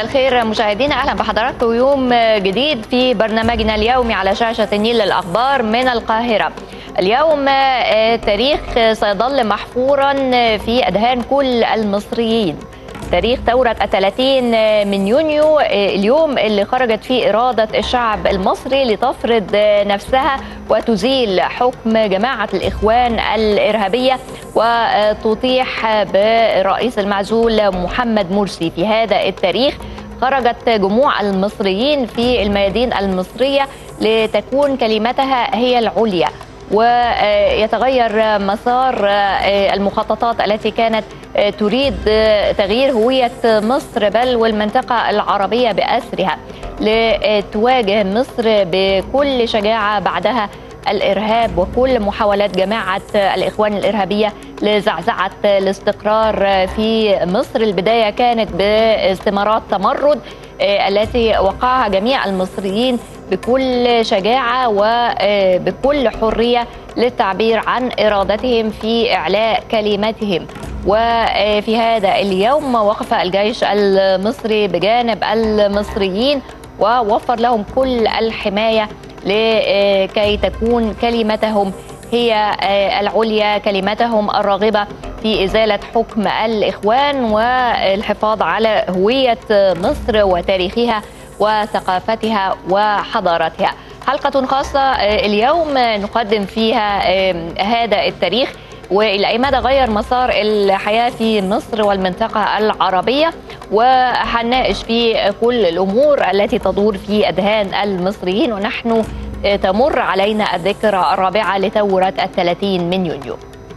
الخير مشاهدينا اهلا بحضراتكم يوم جديد في برنامجنا اليومي على شاشه النيل للاخبار من القاهره. اليوم تاريخ سيظل محفورا في اذهان كل المصريين. تاريخ ثورة الثلاثين من يونيو اليوم اللي خرجت فيه إرادة الشعب المصري لتفرض نفسها وتزيل حكم جماعة الإخوان الإرهابية وتطيح بالرئيس المعزول محمد مرسي في هذا التاريخ خرجت جموع المصريين في الميادين المصرية لتكون كلمتها هي العليا ويتغير مسار المخططات التي كانت تريد تغيير هوية مصر بل والمنطقة العربية بأسرها لتواجه مصر بكل شجاعة بعدها الارهاب وكل محاولات جماعه الاخوان الارهابيه لزعزعه الاستقرار في مصر البدايه كانت باستمارات تمرد التي وقعها جميع المصريين بكل شجاعه وبكل حريه للتعبير عن ارادتهم في اعلاء كلمتهم وفي هذا اليوم وقف الجيش المصري بجانب المصريين ووفر لهم كل الحمايه لكي تكون كلمتهم هي العليا كلمتهم الراغبه في ازاله حكم الاخوان والحفاظ على هويه مصر وتاريخها وثقافتها وحضارتها. حلقه خاصه اليوم نقدم فيها هذا التاريخ والى اي مدى غير مسار الحياه في مصر والمنطقه العربيه وهنناقش في كل الامور التي تدور في اذهان المصريين ونحن تمر علينا الذكرى الرابعه لثوره الثلاثين من يونيو.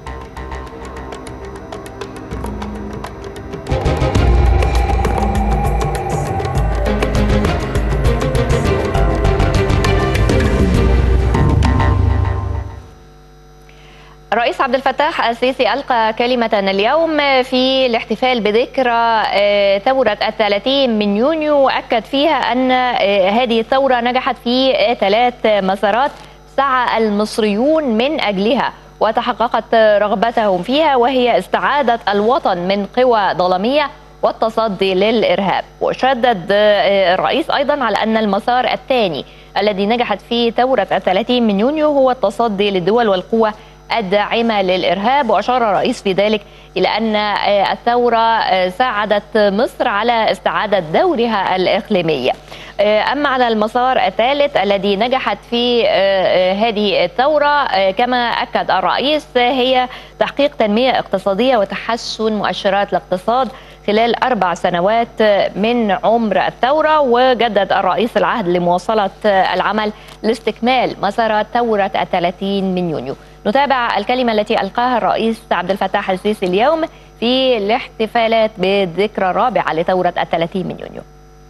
الرئيس عبد الفتاح السيسي ألقى كلمة اليوم في الاحتفال بذكرى ثورة الثلاثين من يونيو وأكد فيها أن هذه الثورة نجحت في ثلاث مسارات سعى المصريون من أجلها وتحققت رغبتهم فيها وهي استعادة الوطن من قوى ظلمية والتصدي للإرهاب وشدد الرئيس أيضا على أن المسار الثاني الذي نجحت فيه ثورة الثلاثين من يونيو هو التصدي للدول والقوى الداعمه للارهاب واشار الرئيس في ذلك الى ان الثوره ساعدت مصر على استعاده دورها الاقليمي. اما على المسار الثالث الذي نجحت في هذه الثوره كما اكد الرئيس هي تحقيق تنميه اقتصاديه وتحسن مؤشرات الاقتصاد خلال أربع سنوات من عمر الثورة وجدد الرئيس العهد لمواصلة العمل لاستكمال مسار ثورة الثلاثين من يونيو نتابع الكلمة التي ألقاها الرئيس عبد الفتاح السيسي اليوم في الاحتفالات بالذكرى الرابعة لثورة الثلاثين من يونيو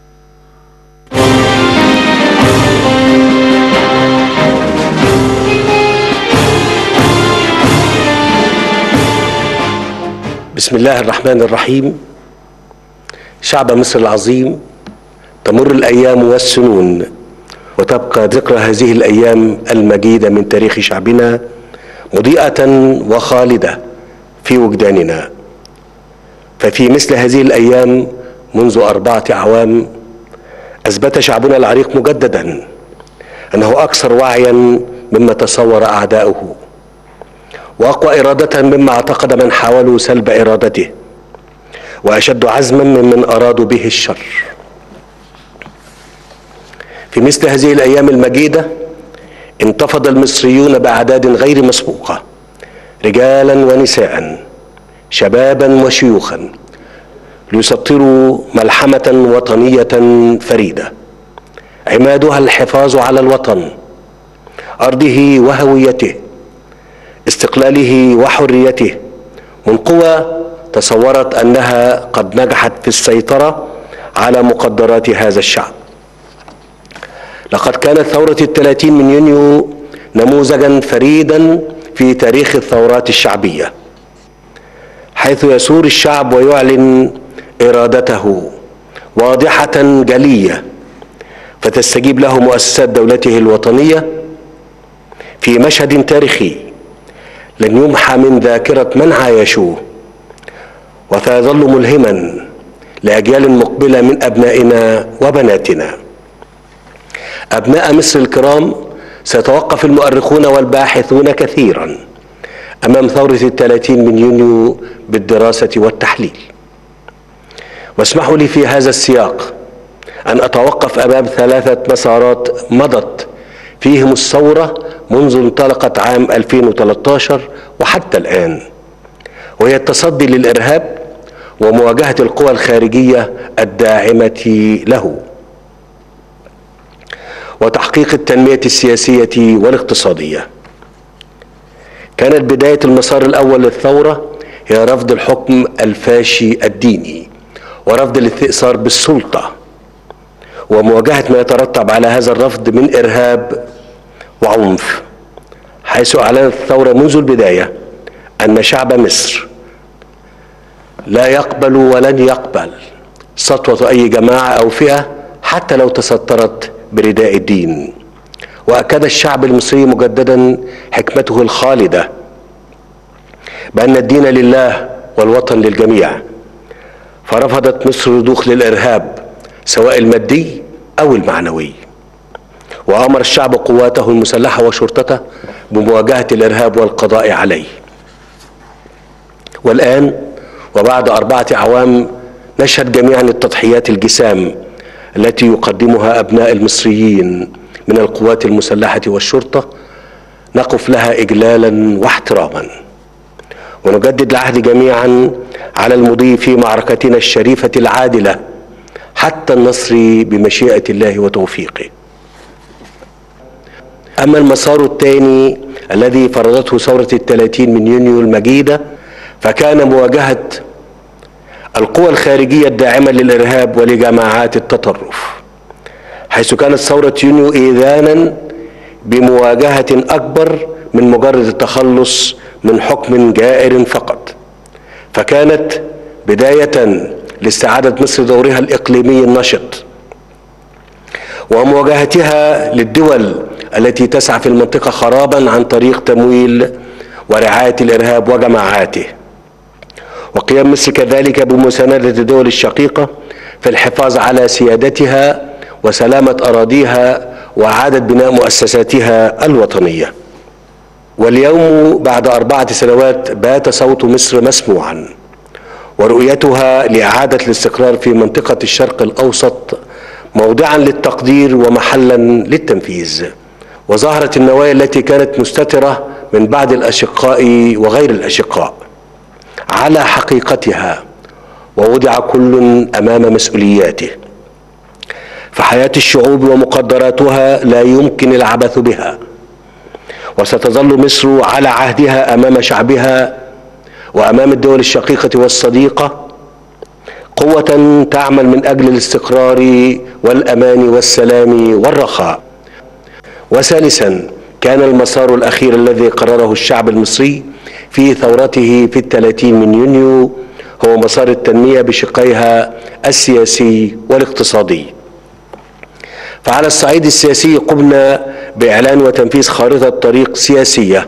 بسم الله الرحمن الرحيم شعب مصر العظيم تمر الايام والسنون وتبقى ذكرى هذه الايام المجيده من تاريخ شعبنا مضيئه وخالده في وجداننا ففي مثل هذه الايام منذ اربعه اعوام اثبت شعبنا العريق مجددا انه اكثر وعيا مما تصور اعداؤه واقوى اراده مما اعتقد من حاولوا سلب ارادته واشد عزما ممن ارادوا به الشر في مثل هذه الايام المجيده انتفض المصريون باعداد غير مسبوقه رجالا ونساء شبابا وشيوخا ليسطروا ملحمه وطنيه فريده عمادها الحفاظ على الوطن ارضه وهويته استقلاله وحريته من قوى تصورت انها قد نجحت في السيطره على مقدرات هذا الشعب لقد كانت ثوره الثلاثين من يونيو نموذجا فريدا في تاريخ الثورات الشعبيه حيث يثور الشعب ويعلن ارادته واضحه جليه فتستجيب له مؤسسات دولته الوطنيه في مشهد تاريخي لن يمحى من ذاكره من عايشوه وسيظل ملهما لاجيال مقبله من ابنائنا وبناتنا ابناء مصر الكرام سيتوقف المؤرخون والباحثون كثيرا امام ثوره الثلاثين من يونيو بالدراسه والتحليل واسمحوا لي في هذا السياق ان اتوقف امام ثلاثه مسارات مضت فيهم الثوره منذ انطلقت عام 2013 وحتى الان وهي التصدي للارهاب ومواجهه القوى الخارجيه الداعمه له وتحقيق التنميه السياسيه والاقتصاديه كانت بدايه المسار الاول للثوره هي رفض الحكم الفاشي الديني ورفض الاستئثار بالسلطه ومواجهه ما يترتب على هذا الرفض من ارهاب وعنف حيث اعلنت الثوره منذ البدايه ان شعب مصر لا يقبل ولن يقبل سطوه اي جماعه او فئه حتى لو تسترت برداء الدين واكد الشعب المصري مجددا حكمته الخالده بان الدين لله والوطن للجميع فرفضت مصر رضوخ للارهاب سواء المادي او المعنوي وامر الشعب قواته المسلحه وشرطته بمواجهه الارهاب والقضاء عليه والان وبعد اربعه اعوام نشهد جميعا التضحيات الجسام التي يقدمها ابناء المصريين من القوات المسلحه والشرطه نقف لها اجلالا واحتراما ونجدد العهد جميعا على المضي في معركتنا الشريفه العادله حتى النصر بمشيئه الله وتوفيقه اما المسار الثاني الذي فرضته ثوره الثلاثين من يونيو المجيده فكان مواجهه القوى الخارجيه الداعمه للارهاب ولجماعات التطرف حيث كانت ثوره يونيو ايذانا بمواجهه اكبر من مجرد التخلص من حكم جائر فقط فكانت بدايه لاستعاده مصر دورها الاقليمي النشط ومواجهتها للدول التي تسعى في المنطقه خرابا عن طريق تمويل ورعايه الارهاب وجماعاته وقيام مصر كذلك بمسانده الدول الشقيقه في الحفاظ على سيادتها وسلامه اراضيها واعاده بناء مؤسساتها الوطنيه واليوم بعد اربعه سنوات بات صوت مصر مسموعا ورؤيتها لاعاده الاستقرار في منطقه الشرق الاوسط موضعا للتقدير ومحلا للتنفيذ وظهرت النوايا التي كانت مستتره من بعض الاشقاء وغير الاشقاء على حقيقتها ووضع كل امام مسؤولياته فحياه الشعوب ومقدراتها لا يمكن العبث بها وستظل مصر على عهدها امام شعبها وامام الدول الشقيقه والصديقه قوه تعمل من اجل الاستقرار والامان والسلام والرخاء وثالثا كان المسار الاخير الذي قرره الشعب المصري في ثورته في الثلاثين من يونيو هو مسار التنميه بشقيها السياسي والاقتصادي فعلى الصعيد السياسي قمنا باعلان وتنفيذ خارطه طريق سياسيه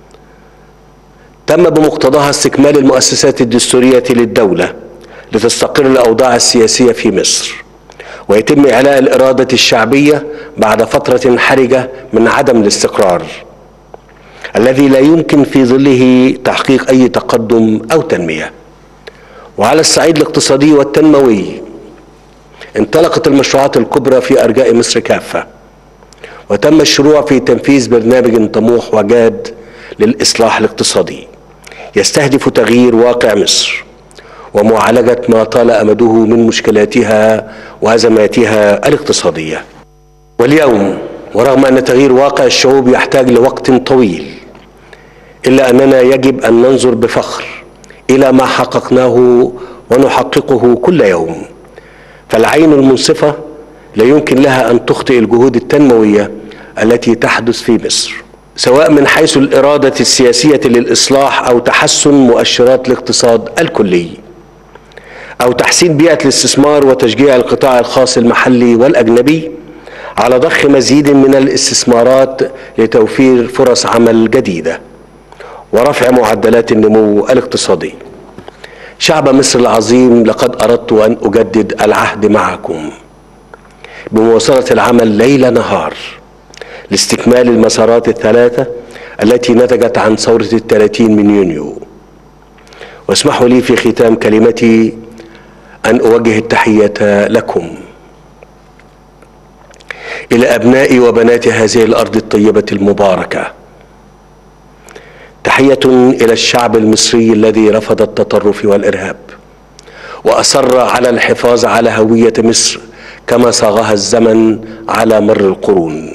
تم بمقتضاها استكمال المؤسسات الدستوريه للدوله لتستقر الاوضاع السياسيه في مصر ويتم اعلاء الاراده الشعبيه بعد فتره حرجه من عدم الاستقرار الذي لا يمكن في ظله تحقيق اي تقدم او تنميه وعلى الصعيد الاقتصادي والتنموي انطلقت المشروعات الكبرى في ارجاء مصر كافه وتم الشروع في تنفيذ برنامج طموح وجاد للاصلاح الاقتصادي يستهدف تغيير واقع مصر ومعالجه ما طال امده من مشكلاتها وازماتها الاقتصاديه واليوم ورغم ان تغيير واقع الشعوب يحتاج لوقت طويل الا اننا يجب ان ننظر بفخر الى ما حققناه ونحققه كل يوم فالعين المنصفه لا يمكن لها ان تخطئ الجهود التنمويه التي تحدث في مصر سواء من حيث الاراده السياسيه للاصلاح او تحسن مؤشرات الاقتصاد الكلي او تحسين بيئه الاستثمار وتشجيع القطاع الخاص المحلي والاجنبي على ضخ مزيد من الاستثمارات لتوفير فرص عمل جديده ورفع معدلات النمو الاقتصادي شعب مصر العظيم لقد اردت ان اجدد العهد معكم بمواصله العمل ليل نهار لاستكمال المسارات الثلاثه التي نتجت عن ثوره الثلاثين من يونيو واسمحوا لي في ختام كلمتي ان اوجه التحيه لكم الى ابناء وبنات هذه الارض الطيبه المباركه تحيه الى الشعب المصري الذي رفض التطرف والارهاب واصر على الحفاظ على هويه مصر كما صاغها الزمن على مر القرون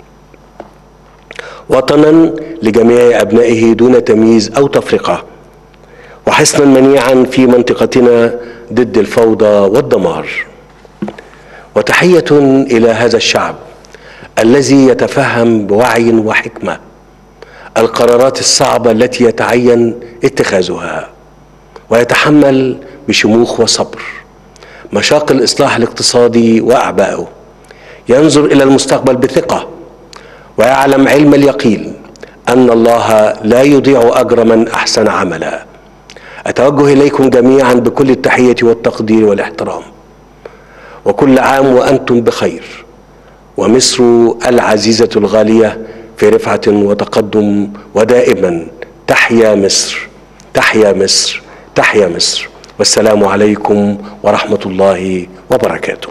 وطنا لجميع ابنائه دون تمييز او تفرقه وحصنا منيعا في منطقتنا ضد الفوضى والدمار وتحيه الى هذا الشعب الذي يتفهم بوعي وحكمه القرارات الصعبه التي يتعين اتخاذها ويتحمل بشموخ وصبر مشاق الاصلاح الاقتصادي واعبائه ينظر الى المستقبل بثقه ويعلم علم اليقين ان الله لا يضيع اجر من احسن عملا اتوجه اليكم جميعا بكل التحيه والتقدير والاحترام وكل عام وانتم بخير ومصر العزيزه الغاليه في رفعه وتقدم ودائما تحيا مصر تحيا مصر تحيا مصر والسلام عليكم ورحمه الله وبركاته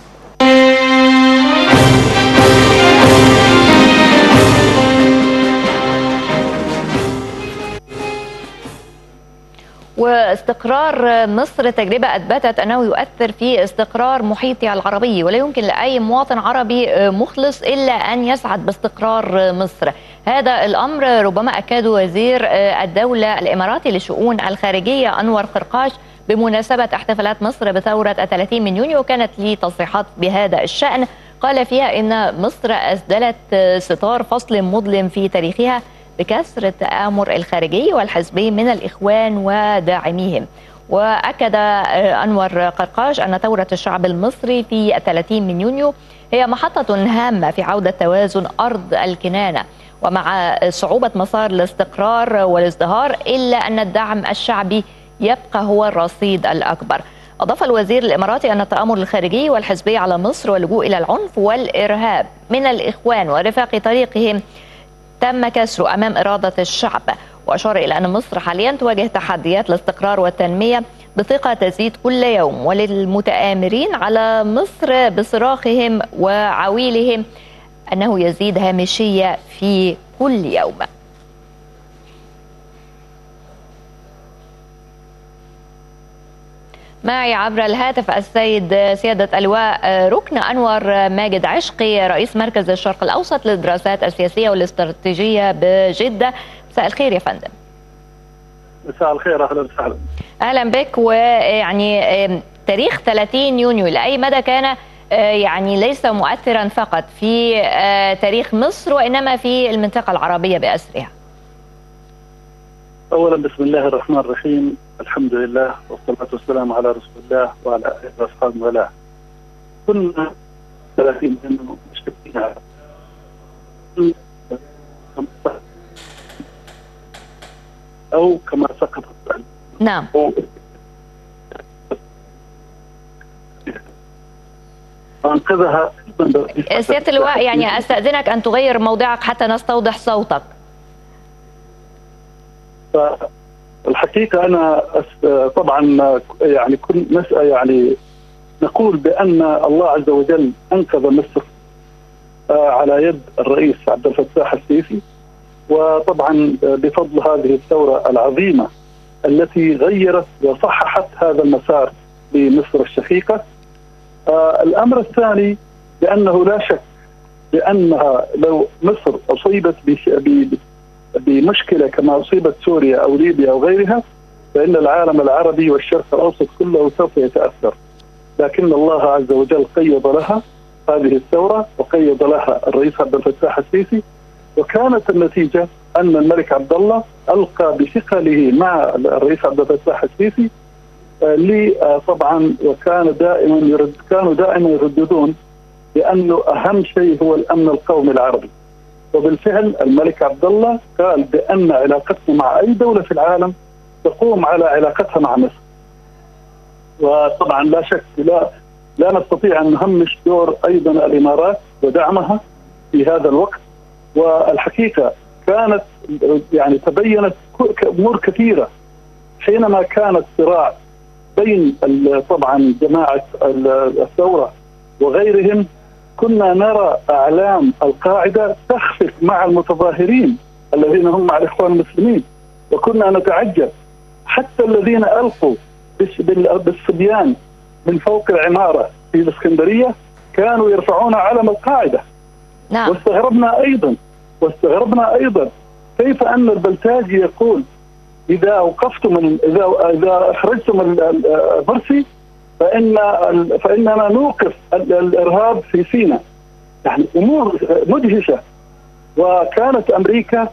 واستقرار مصر تجربة أثبتت أنه يؤثر في استقرار محيطها العربي ولا يمكن لأي مواطن عربي مخلص إلا أن يسعد باستقرار مصر هذا الأمر ربما أكد وزير الدولة الإماراتي للشؤون الخارجية أنور قرقاش بمناسبة احتفالات مصر بثورة 30 من يونيو كانت لي تصريحات بهذا الشأن قال فيها إن مصر أسدلت ستار فصل مظلم في تاريخها بكسر التآمر الخارجي والحزبي من الإخوان وداعميهم وأكد أنور قرقاش أن ثورة الشعب المصري في 30 من يونيو هي محطة هامة في عودة توازن أرض الكنانة ومع صعوبة مسار الاستقرار والازدهار إلا أن الدعم الشعبي يبقى هو الرصيد الأكبر أضاف الوزير الإماراتي أن التآمر الخارجي والحزبي على مصر واللجوء إلى العنف والإرهاب من الإخوان ورفاق طريقهم تم كسره امام اراده الشعب واشار الى ان مصر حاليا تواجه تحديات الاستقرار والتنميه بثقه تزيد كل يوم وللمتآمرين على مصر بصراخهم وعويلهم انه يزيد هامشيه في كل يوم. معي عبر الهاتف السيد سيادة اللواء ركن أنور ماجد عشقي رئيس مركز الشرق الأوسط للدراسات السياسية والاستراتيجية بجدة مساء الخير يا فندم مساء الخير أهلا وسهلا أهلا بك ويعني تاريخ 30 يونيو لأي مدى كان يعني ليس مؤثرا فقط في تاريخ مصر وإنما في المنطقة العربية بأسرها اولا بسم الله الرحمن الرحيم الحمد لله والصلاه والسلام على رسول الله وعلى اله واصحابه وله كنا 30 منه مشتكين او كما سقط نعم انقذها سياده اللواء يعني استاذنك ان تغير موضعك حتى نستوضح صوتك فالحقيقه انا طبعا يعني كل مسألة يعني نقول بان الله عز وجل انقذ مصر على يد الرئيس عبد الفتاح السيسي وطبعا بفضل هذه الثوره العظيمه التي غيرت وصححت هذا المسار لمصر الشقيقه. الامر الثاني بانه لا شك بانها لو مصر اصيبت بمشكله كما اصيبت سوريا او ليبيا او غيرها فان العالم العربي والشرق الاوسط كله سوف يتاثر لكن الله عز وجل قيض لها هذه الثوره وقيض لها الرئيس عبد الفتاح السيسي وكانت النتيجه ان الملك عبد الله القى بثقله مع الرئيس عبد الفتاح السيسي لي طبعا وكان دائما يرد كانوا دائما يرددون بانه اهم شيء هو الامن القومي العربي وبالفعل الملك عبد الله قال بان علاقتنا مع اي دوله في العالم تقوم على علاقتها مع مصر وطبعا لا شك لا لا نستطيع ان نهمش دور ايضا الامارات ودعمها في هذا الوقت والحقيقه كانت يعني تبينت امور كثيره حينما كان الصراع بين طبعا جماعه الثوره وغيرهم كنا نرى اعلام القاعده تخفق مع المتظاهرين الذين هم مع الاخوان المسلمين وكنا نتعجب حتى الذين القوا بالصبيان من فوق العماره في الاسكندريه كانوا يرفعون علم القاعده نعم واستغربنا ايضا واستغربنا ايضا كيف ان البلتاجي يقول اذا اوقفتم اذا اذا اخرجتم المرسي فان فاننا نوقف الارهاب في سيناء يعني امور مدهشه وكانت امريكا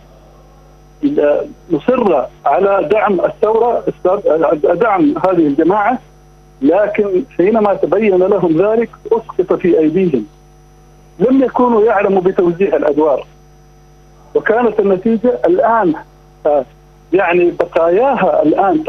مصره على دعم الثوره دعم هذه الجماعه لكن حينما تبين لهم ذلك اسقط في ايديهم لم يكونوا يعلموا بتوزيع الادوار وكانت النتيجه الان يعني بقاياها الان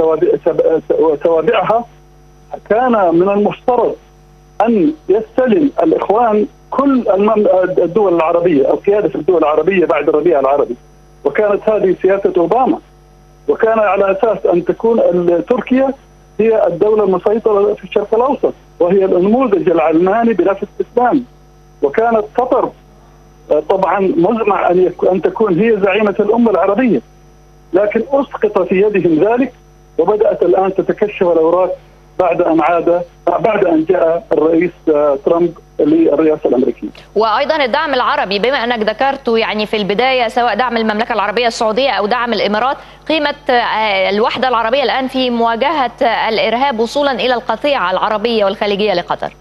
توابعها كان من المفترض ان يستلم الاخوان كل الدول العربيه او قياده الدول العربيه بعد الربيع العربي وكانت هذه سياسه اوباما وكان على اساس ان تكون تركيا هي الدوله المسيطره في الشرق الاوسط وهي النموذج العلماني بلا استسلام وكانت قطر طبعا مزمع ان ان تكون هي زعيمه الامه العربيه لكن اسقط في يدهم ذلك وبدات الان تتكشف الاوراق بعد ان عاد بعد ان جاء الرئيس ترامب للرئاسه الامريكيه. وايضا الدعم العربي بما انك ذكرته يعني في البدايه سواء دعم المملكه العربيه السعوديه او دعم الامارات، قيمه الوحده العربيه الان في مواجهه الارهاب وصولا الى القطيعه العربيه والخليجيه لقطر.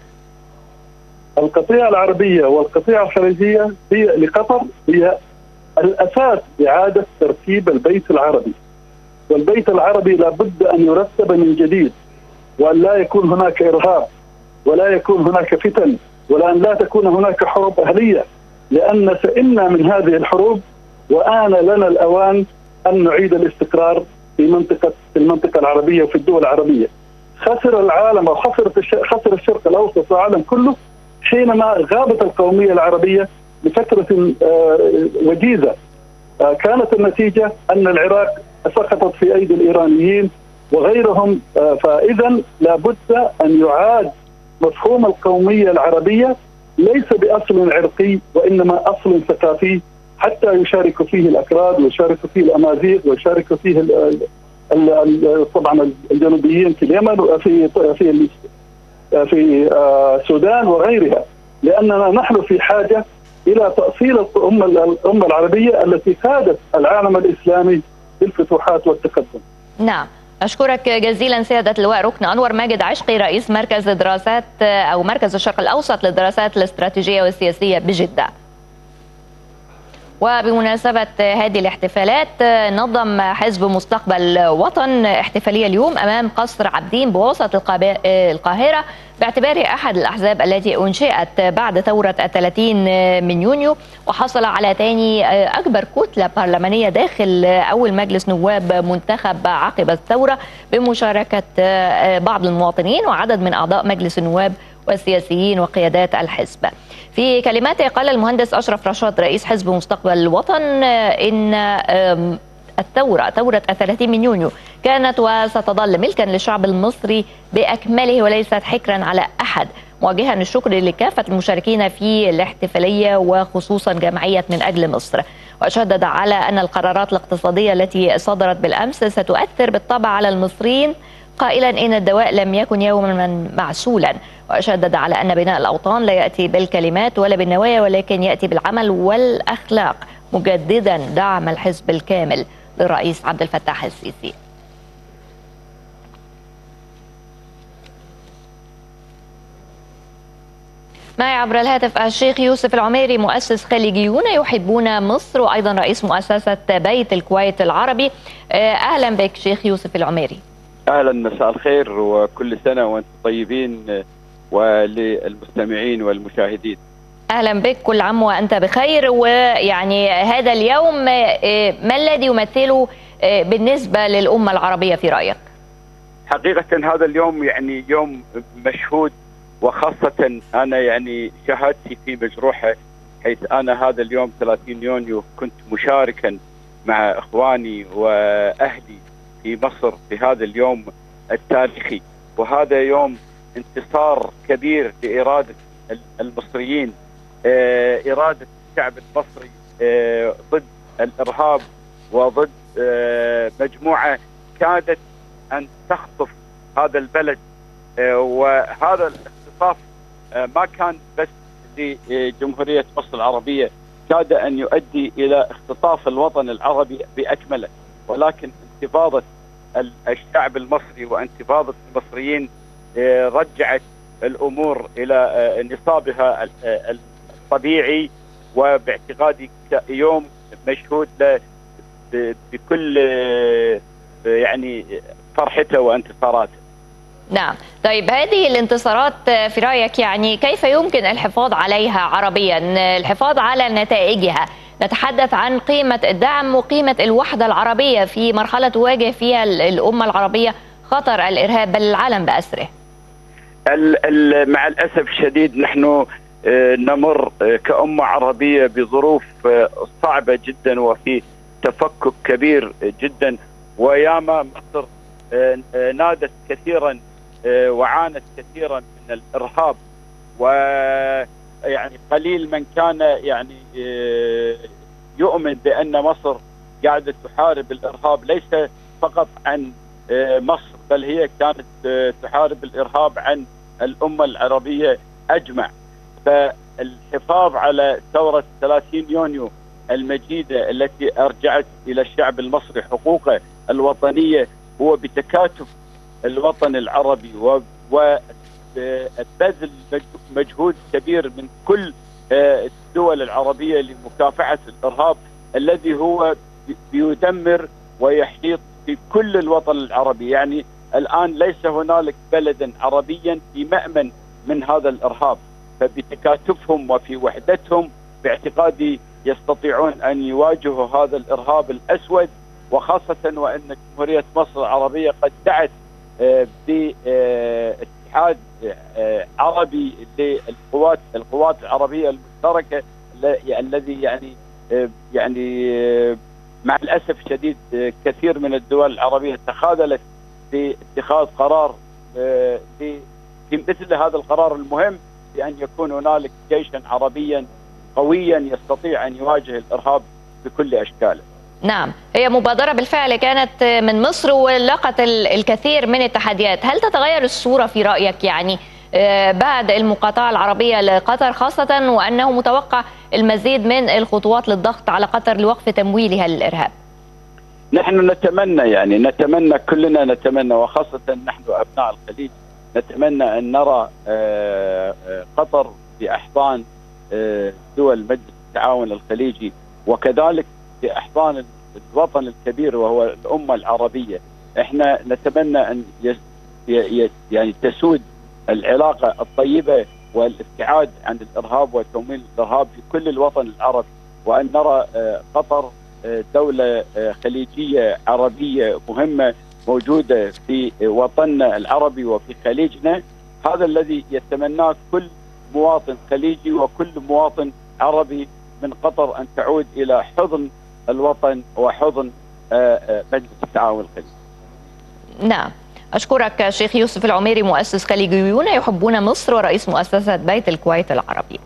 القطيعه العربيه والقطيعه الخليجيه هي لقطر هي الاساس لاعاده ترتيب البيت العربي. والبيت العربي لابد ان يرتب من جديد وان لا يكون هناك ارهاب ولا يكون هناك فتن ولا لا تكون هناك حروب اهليه لان سئمنا من هذه الحروب وان لنا الاوان ان نعيد الاستقرار في منطقه في المنطقه العربيه وفي الدول العربيه. خسر العالم وخسر خسر الشرق الاوسط والعالم كله حينما غابت القوميه العربيه لفتره وجيزه. كانت النتيجه ان العراق سقطت في ايدي الايرانيين وغيرهم فاذا لابد ان يعاد مفهوم القوميه العربيه ليس باصل عرقي وانما اصل ثقافي حتى يشارك فيه الاكراد ويشارك فيه الامازيغ ويشارك فيه ال ال ال طبعا الجنوبيين في اليمن وفي في في السودان وغيرها لاننا نحن في حاجه الى تاصيل الامه الامه العربيه التي قادت العالم الاسلامي بالفتوحات والتقدم. نعم. أشكرك جزيلا سيادة اللواء ركن أنور ماجد عشقي رئيس مركز دراسات أو مركز الشرق الأوسط للدراسات الاستراتيجية والسياسية بجدة وبمناسبة هذه الاحتفالات نظم حزب مستقبل وطن احتفالية اليوم أمام قصر عابدين بوسط القاهرة باعتباره أحد الأحزاب التي أنشئت بعد ثورة الثلاثين من يونيو وحصل على ثاني أكبر كتلة برلمانية داخل أول مجلس نواب منتخب عقب الثورة بمشاركة بعض المواطنين وعدد من أعضاء مجلس النواب والسياسيين وقيادات الحزب في كلماته قال المهندس أشرف رشاد رئيس حزب مستقبل الوطن إن الثورة ثورة الثلاثين من يونيو كانت وستظل ملكا للشعب المصري بأكمله وليست حكرا على أحد موجها الشكر لكافة المشاركين في الاحتفالية وخصوصا جمعية من أجل مصر وشدد على أن القرارات الاقتصادية التي صدرت بالأمس ستؤثر بالطبع على المصريين قائلا ان الدواء لم يكن يوما معسولا وشدد على ان بناء الاوطان لا ياتي بالكلمات ولا بالنوايا ولكن ياتي بالعمل والاخلاق مجددا دعم الحزب الكامل للرئيس عبد الفتاح السيسي معي عبر الهاتف الشيخ يوسف العميري مؤسس خليجيون يحبون مصر وايضا رئيس مؤسسه بيت الكويت العربي اهلا بك شيخ يوسف العميري اهلا مساء الخير وكل سنه وانتم طيبين وللمستمعين والمشاهدين اهلا بك كل عام وانت بخير ويعني هذا اليوم ما الذي يمثله بالنسبه للامه العربيه في رايك؟ حقيقة هذا اليوم يعني يوم مشهود وخاصة أنا يعني شهادتي في مجروحة حيث أنا هذا اليوم 30 يونيو كنت مشاركا مع إخواني وأهلي في مصر في هذا اليوم التاريخي وهذا يوم انتصار كبير لإرادة المصريين آه، إرادة الشعب المصري آه، ضد الإرهاب وضد آه، مجموعة كادت أن تخطف هذا البلد وهذا الاختطاف ما كان بس لجمهورية مصر العربية كاد أن يؤدي إلى اختطاف الوطن العربي بأكمله ولكن انتفاضة الشعب المصري وانتفاضة المصريين رجعت الامور الى نصابها الطبيعي وباعتقادي يوم مشهود له بكل يعني فرحته وانتصاراته. نعم، طيب هذه الانتصارات في رايك يعني كيف يمكن الحفاظ عليها عربيا؟ الحفاظ على نتائجها، نتحدث عن قيمة الدعم وقيمة الوحدة العربية في مرحلة تواجه فيها الأمة العربية خطر الإرهاب بل العالم بأسره. مع الاسف الشديد نحن آه، نمر آه، كأمة عربية بظروف آه، صعبة جدا وفي تفكك كبير جدا وياما مصر نادت كثيرا وعانت كثيرا من الإرهاب ويعني قليل من كان يعني يؤمن بأن مصر قاعدة تحارب الإرهاب ليس فقط عن مصر بل هي كانت تحارب الإرهاب عن الأمة العربية أجمع فالحفاظ على ثورة 30 يونيو المجيدة التي أرجعت إلى الشعب المصري حقوقه الوطنية هو بتكاتف الوطن العربي وبذل مجهود كبير من كل آه، الدول العربية لمكافحة الإرهاب الذي هو بيدمر ويحيط في كل الوطن العربي يعني الآن ليس هنالك بلد عربيا في مأمن من هذا الإرهاب فبتكاتفهم وفي وحدتهم باعتقادي يستطيعون أن يواجهوا هذا الإرهاب الأسود وخاصة وأن جمهورية مصر العربية قد دعت آه، باتحاد آه، عربي للقوات القوات العربية المشتركة الذي يعني آه، يعني مع الاسف الشديد كثير من الدول العربيه تخاذلت في اتخاذ قرار آه، في مثل هذا القرار المهم بان يكون هنالك جيشا عربيا قويا يستطيع ان يواجه الارهاب بكل اشكاله. نعم هي مبادرة بالفعل كانت من مصر ولاقت الكثير من التحديات هل تتغير الصورة في رأيك يعني آه، بعد المقاطعة العربية لقطر خاصة وأنه متوقع المزيد من الخطوات للضغط على قطر لوقف تمويلها للإرهاب نحن نتمنى يعني نتمنى كلنا نتمنى وخاصة نحن أبناء الخليج نتمنى أن نرى آه، آه، قطر في أحضان آه، دول مجلس التعاون الخليجي وكذلك في أحضان الوطن الكبير وهو الأمة العربية احنا نتمنى أن يعني تسود العلاقة الطيبة والابتعاد عن الإرهاب وتمويل الإرهاب في كل الوطن العربي وأن نرى قطر دولة خليجية عربية مهمة موجودة في وطننا العربي وفي خليجنا هذا الذي يتمناه كل مواطن خليجي وكل مواطن عربي من قطر أن تعود إلى حضن الوطن وحضن آه، آه، مجلس التعاون الخليجي نعم أشكرك شيخ يوسف العميري مؤسس خليجيون يحبون مصر ورئيس مؤسسة بيت الكويت العربي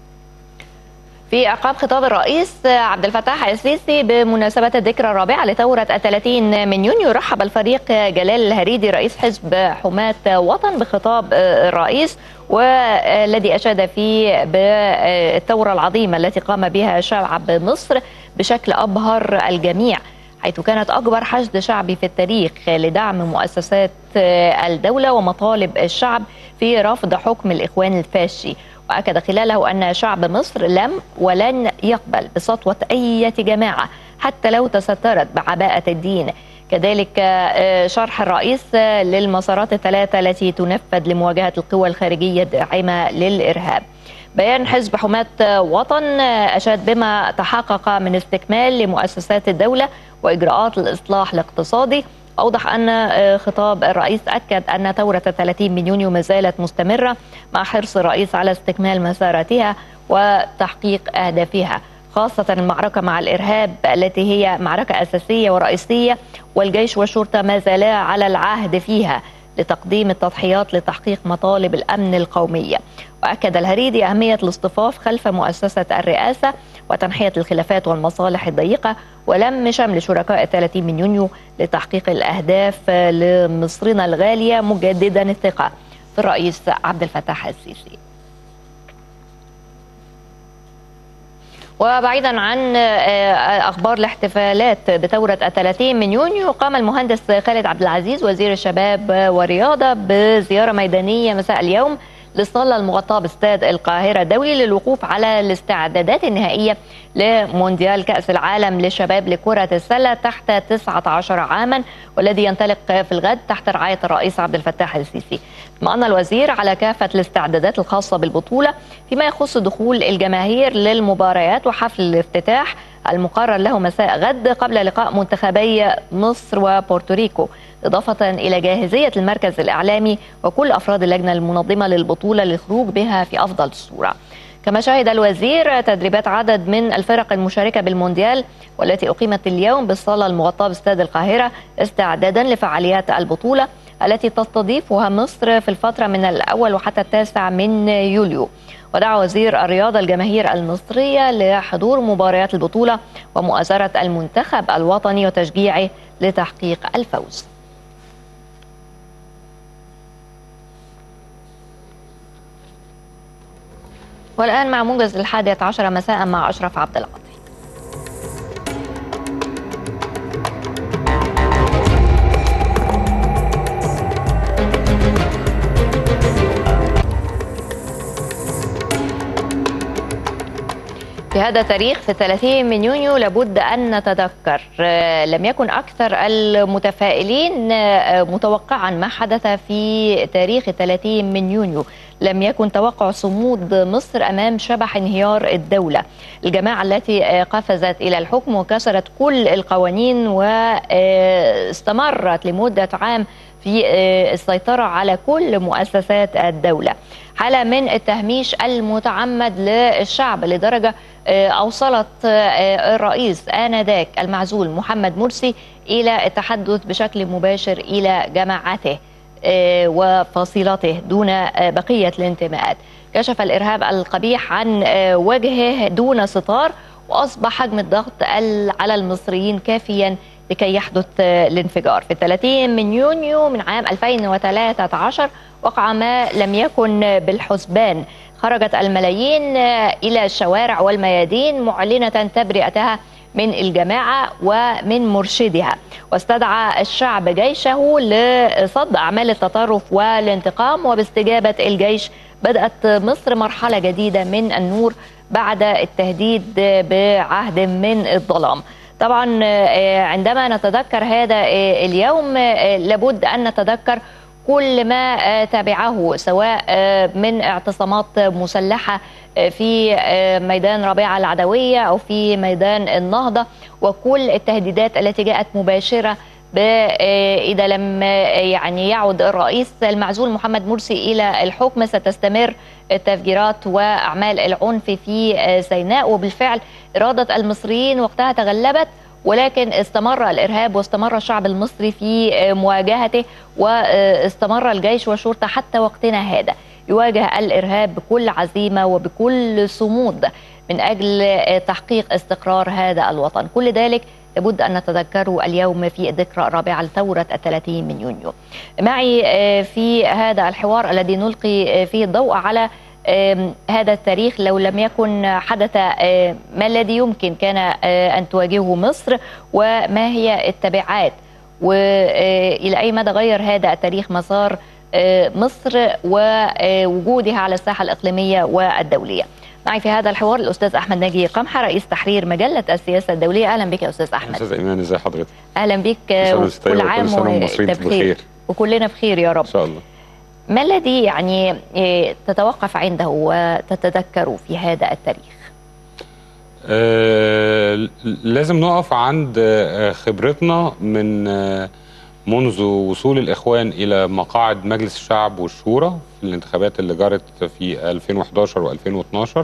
في أعقاب خطاب الرئيس عبد الفتاح السيسي بمناسبة الذكرى الرابعة لثورة الثلاثين من يونيو رحب الفريق جلال الهريدي رئيس حزب حماة وطن بخطاب الرئيس والذي أشاد فيه بالثورة العظيمة التي قام بها شعب مصر بشكل أبهر الجميع حيث كانت أكبر حشد شعبي في التاريخ لدعم مؤسسات الدولة ومطالب الشعب في رفض حكم الإخوان الفاشي وأكد خلاله أن شعب مصر لم ولن يقبل بسطوة أي جماعة حتى لو تسترت بعباءة الدين كذلك آه، شرح الرئيس للمسارات الثلاثة التي تنفذ لمواجهة القوى الخارجية الداعمة للإرهاب بيان حزب حماة وطن أشاد بما تحقق من استكمال لمؤسسات الدولة وإجراءات الإصلاح الاقتصادي أوضح أن خطاب الرئيس أكد أن ثورة 30 من يونيو ما زالت مستمرة مع حرص الرئيس على استكمال مساراتها وتحقيق أهدافها خاصة المعركة مع الإرهاب التي هي معركة أساسية ورئيسية والجيش والشرطة ما زالا على العهد فيها لتقديم التضحيات لتحقيق مطالب الأمن القومية وأكد الهريدي أهمية الاصطفاف خلف مؤسسة الرئاسة وتنحية الخلافات والمصالح الضيقة ولم شمل شركاء 30 من يونيو لتحقيق الأهداف لمصرنا الغالية مجددا الثقة في الرئيس عبد الفتاح السيسي وبعيدا عن اخبار الاحتفالات بثوره 30 من يونيو قام المهندس خالد عبد العزيز وزير الشباب والرياضه بزياره ميدانيه مساء اليوم للصالة المغطاة باستاد القاهرة الدولي للوقوف على الاستعدادات النهائية لمونديال كأس العالم للشباب لكرة السلة تحت 19 عاما والذي ينطلق في الغد تحت رعاية الرئيس عبد الفتاح السيسي اطمأن الوزير على كافة الاستعدادات الخاصة بالبطولة فيما يخص دخول الجماهير للمباريات وحفل الافتتاح المقرر له مساء غد قبل لقاء منتخبي مصر وبورتوريكو إضافة إلى جاهزية المركز الإعلامي وكل أفراد اللجنة المنظمة للبطولة للخروج بها في أفضل صورة كما شهد الوزير تدريبات عدد من الفرق المشاركة بالمونديال والتي أقيمت اليوم بالصالة المغطاة باستاد القاهرة استعدادا لفعاليات البطولة التي تستضيفها مصر في الفترة من الأول وحتى التاسع من يوليو ودعا وزير الرياضة الجماهير المصرية لحضور مباريات البطولة ومؤازرة المنتخب الوطني وتشجيعه لتحقيق الفوز والآن مع موجز الحادية عشرة مساء مع أشرف عبد العاطي في هذا التاريخ في 30 من يونيو لابد أن نتذكر لم يكن أكثر المتفائلين متوقعا ما حدث في تاريخ 30 من يونيو لم يكن توقع صمود مصر أمام شبح انهيار الدولة الجماعة التي قفزت إلى الحكم وكسرت كل القوانين واستمرت لمدة عام في السيطرة على كل مؤسسات الدولة حالة من التهميش المتعمد للشعب لدرجة أوصلت الرئيس آنذاك المعزول محمد مرسي إلى التحدث بشكل مباشر إلى جماعته وفصيلته دون بقية الانتماءات كشف الإرهاب القبيح عن وجهه دون ستار وأصبح حجم الضغط على المصريين كافيا لكي يحدث الانفجار في 30 من يونيو من عام 2013 وقع ما لم يكن بالحسبان خرجت الملايين إلى الشوارع والميادين معلنة تبرئتها من الجماعة ومن مرشدها واستدعى الشعب جيشه لصد أعمال التطرف والانتقام وباستجابة الجيش بدأت مصر مرحلة جديدة من النور بعد التهديد بعهد من الظلام طبعا عندما نتذكر هذا اليوم لابد أن نتذكر كل ما تبعه سواء من اعتصامات مسلحة في ميدان ربيعة العدوية أو في ميدان النهضة وكل التهديدات التي جاءت مباشرة إذا لم يعني يعد الرئيس المعزول محمد مرسي إلى الحكم ستستمر التفجيرات وأعمال العنف في سيناء وبالفعل إرادة المصريين وقتها تغلبت ولكن استمر الارهاب واستمر الشعب المصري في مواجهته واستمر الجيش والشرطه حتى وقتنا هذا يواجه الارهاب بكل عزيمه وبكل صمود من اجل تحقيق استقرار هذا الوطن، كل ذلك لابد ان نتذكره اليوم في الذكرى الرابعه لثوره الثلاثين من يونيو. معي في هذا الحوار الذي نلقي فيه الضوء على هذا التاريخ لو لم يكن حدث ما الذي يمكن كان أن تواجهه مصر وما هي التبعات وإلى أي مدى غير هذا التاريخ مسار مصر ووجودها على الساحة الإقليمية والدولية معي في هذا الحوار الأستاذ أحمد ناجي قمحة رئيس تحرير مجلة السياسة الدولية أهلا بك يا أستاذ أحمد أستاذ إيمان إزي حضرتك أهلا بك كل عام وأنت بخير وكلنا بخير يا رب إن شاء الله ما الذي يعني تتوقف عنده وتتذكره في هذا التاريخ؟ آه لازم نقف عند خبرتنا من آه منذ وصول الإخوان إلى مقاعد مجلس الشعب والشورى في الانتخابات اللي جرت في 2011 و2012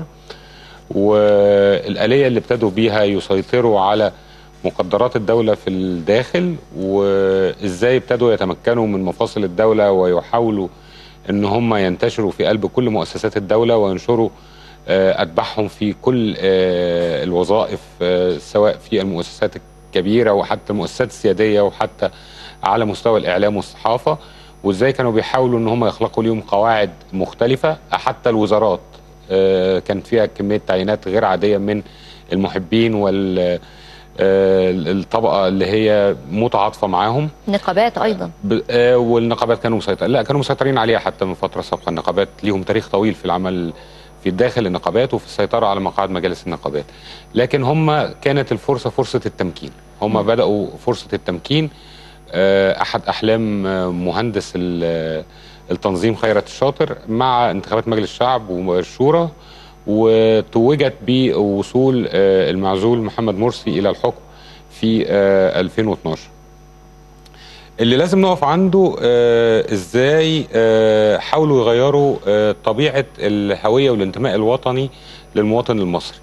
والآلية اللي ابتدوا بيها يسيطروا على مقدرات الدولة في الداخل وإزاي ابتدوا يتمكنوا من مفاصل الدولة ويحاولوا إن هم ينتشروا في قلب كل مؤسسات الدولة وينشروا آه، أتباعهم في كل آه، الوظائف آه، سواء في المؤسسات الكبيرة وحتى المؤسسات السيادية وحتى على مستوى الإعلام والصحافة وإزاي كانوا بيحاولوا إن هم يخلقوا ليهم قواعد مختلفة حتى الوزارات آه، كان فيها كمية تعيينات غير عادية من المحبين وال آه، الطبقة اللي هي متعاطفة معاهم نقابات ايضا ب- آه، والنقابات كانوا مسيطرين لا كانوا مسيطرين عليها حتى من فتره سابقه النقابات ليهم تاريخ طويل في العمل في داخل النقابات وفي السيطره على مقاعد مجالس النقابات لكن هم كانت الفرصه فرصه التمكين هم بداوا فرصه التمكين آه، احد احلام آه، مهندس ال- التنظيم خيرت الشاطر مع انتخابات مجلس الشعب والشورى وتوجت بوصول آه، المعزول محمد مرسي الى الحكم في آه، 2012 اللي لازم نقف عنده آه ازاي آه حاولوا يغيروا آه طبيعه الهويه والانتماء الوطني للمواطن المصري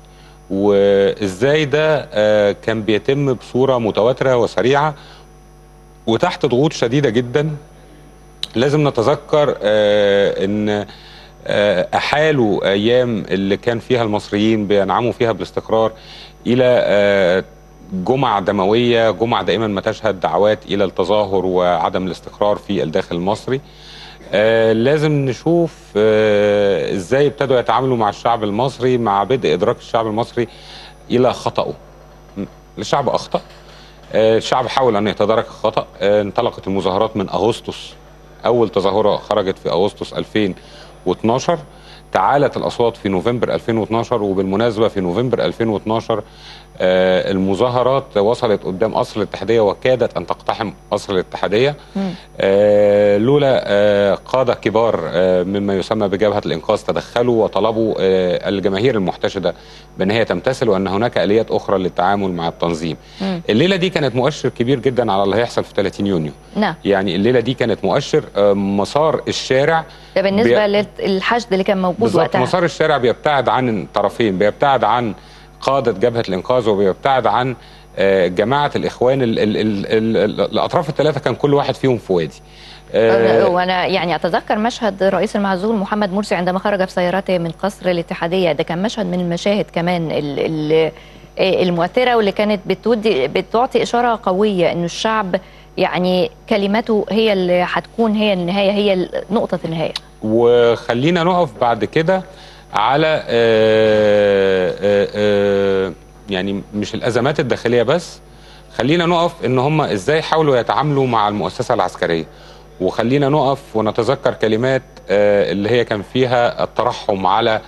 وازاي ده آه كان بيتم بصوره متواتره وسريعه وتحت ضغوط شديده جدا لازم نتذكر آه ان آه احالوا ايام اللي كان فيها المصريين بينعموا فيها بالاستقرار الى آه جمع دمويه جمع دائما ما تشهد دعوات الى التظاهر وعدم الاستقرار في الداخل المصري آه لازم نشوف آه ازاي ابتدوا يتعاملوا مع الشعب المصري مع بدء ادراك الشعب المصري الى خطأه م- الشعب اخطأ آه الشعب حاول ان يتدارك الخطأ آه انطلقت المظاهرات من اغسطس اول تظاهره خرجت في اغسطس 2012 تعالت الاصوات في نوفمبر 2012 وبالمناسبه في نوفمبر 2012 آه، المظاهرات وصلت قدام قصر الاتحاديه وكادت ان تقتحم قصر الاتحاديه مم. آه، لولا آه، قاده كبار آه، مما يسمى بجبهه الانقاذ تدخلوا وطلبوا آه، الجماهير المحتشده بان هي تمتثل وان هناك اليات اخرى للتعامل مع التنظيم. مم. الليله دي كانت مؤشر كبير جدا على اللي هيحصل في 30 يونيو. نعم يعني الليله دي كانت مؤشر آه، مسار الشارع ده بالنسبه بي- للحشد اللي كان موجود بالظبط وقتها مسار الشارع بيبتعد عن الطرفين بيبتعد عن قادة جبهة الإنقاذ وبيبتعد عن آه، جماعة الإخوان ال ال ال ال الأطراف الثلاثة كان كل واحد فيهم في وادي آه، وانا يعني اتذكر مشهد الرئيس المعزول محمد مرسي عندما خرج في سيارته من قصر الاتحاديه ده كان مشهد من المشاهد كمان ال ال المؤثره واللي كانت بتودي بتعطي اشاره قويه انه الشعب يعني كلمته هي اللي هتكون هي النهايه هي نقطه النهايه وخلينا نقف بعد كده على آه، آه، آه، يعني مش الأزمات الداخلية بس خلينا نقف إن هم إزاي حاولوا يتعاملوا مع المؤسسة العسكرية وخلينا نقف ونتذكر كلمات آه، اللي هي كان فيها الترحم على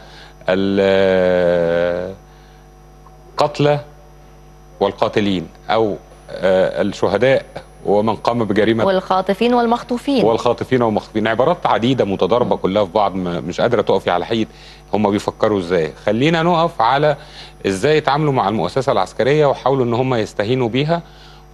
القتلى والقاتلين أو آه، الشهداء ومن قام بجريمة والخاطفين والمخطوفين والخاطفين والمخطوفين عبارات عديده متضاربه كلها في بعض م- مش قادره تقفي على حيط هم بيفكروا ازاي خلينا نقف على ازاي يتعاملوا مع المؤسسه العسكريه وحاولوا ان هم يستهينوا بيها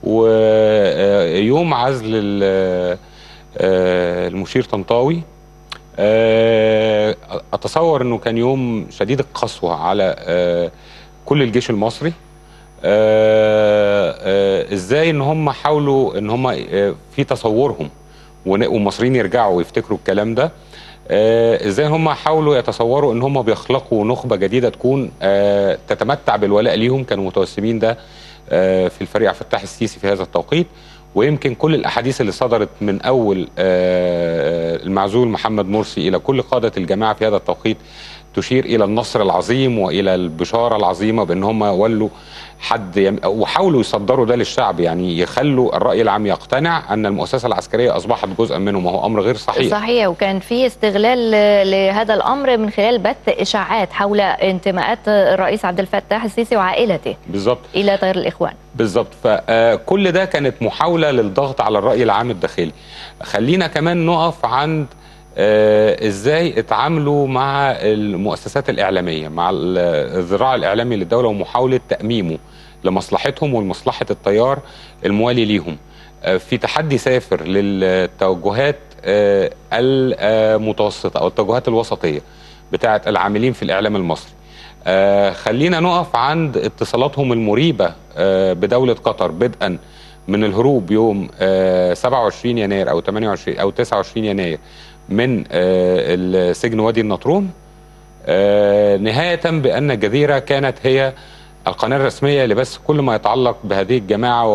ويوم عزل ال- آه، المشير طنطاوي آه، اتصور انه كان يوم شديد القسوه على آه، كل الجيش المصري آه، آه، ازاي ان هم حاولوا ان هم آه، في تصورهم ون- والمصريين يرجعوا ويفتكروا الكلام ده آه، ازاي هم حاولوا يتصوروا ان هم بيخلقوا نخبه جديده تكون آه، تتمتع بالولاء ليهم كانوا متوسمين ده آه، في الفريق عبد الفتاح السيسي في هذا التوقيت ويمكن كل الاحاديث اللي صدرت من اول آه، المعزول محمد مرسي الى كل قاده الجماعه في هذا التوقيت تشير الى النصر العظيم والى البشاره العظيمه بان هم ولوا حد يم... وحاولوا يصدروا ده للشعب يعني يخلوا الراي العام يقتنع ان المؤسسه العسكريه اصبحت جزءا منهم وهو امر غير صحيح صحيح وكان في استغلال لهذا الامر من خلال بث اشاعات حول انتماءات الرئيس عبد الفتاح السيسي وعائلته بالظبط الى تيار الاخوان بالظبط فكل ده كانت محاولة للضغط على الرأي العام الداخلي خلينا كمان نقف عند آه، ازاي اتعاملوا مع المؤسسات الإعلامية مع ال- الذراع الإعلامي للدولة ومحاولة تأميمه لمصلحتهم ولمصلحه التيار الموالي ليهم آه، في تحدي سافر للتوجهات آه، المتوسطه او التوجهات الوسطيه بتاعه العاملين في الاعلام المصري آه، خلينا نقف عند اتصالاتهم المريبه آه، بدوله قطر بدءا من الهروب يوم آه، 27 يناير او 28 او 29 يناير من آه، السجن وادي النطرون آه، نهايه بان الجزيره كانت هي القناه الرسميه لبث كل ما يتعلق بهذه الجماعه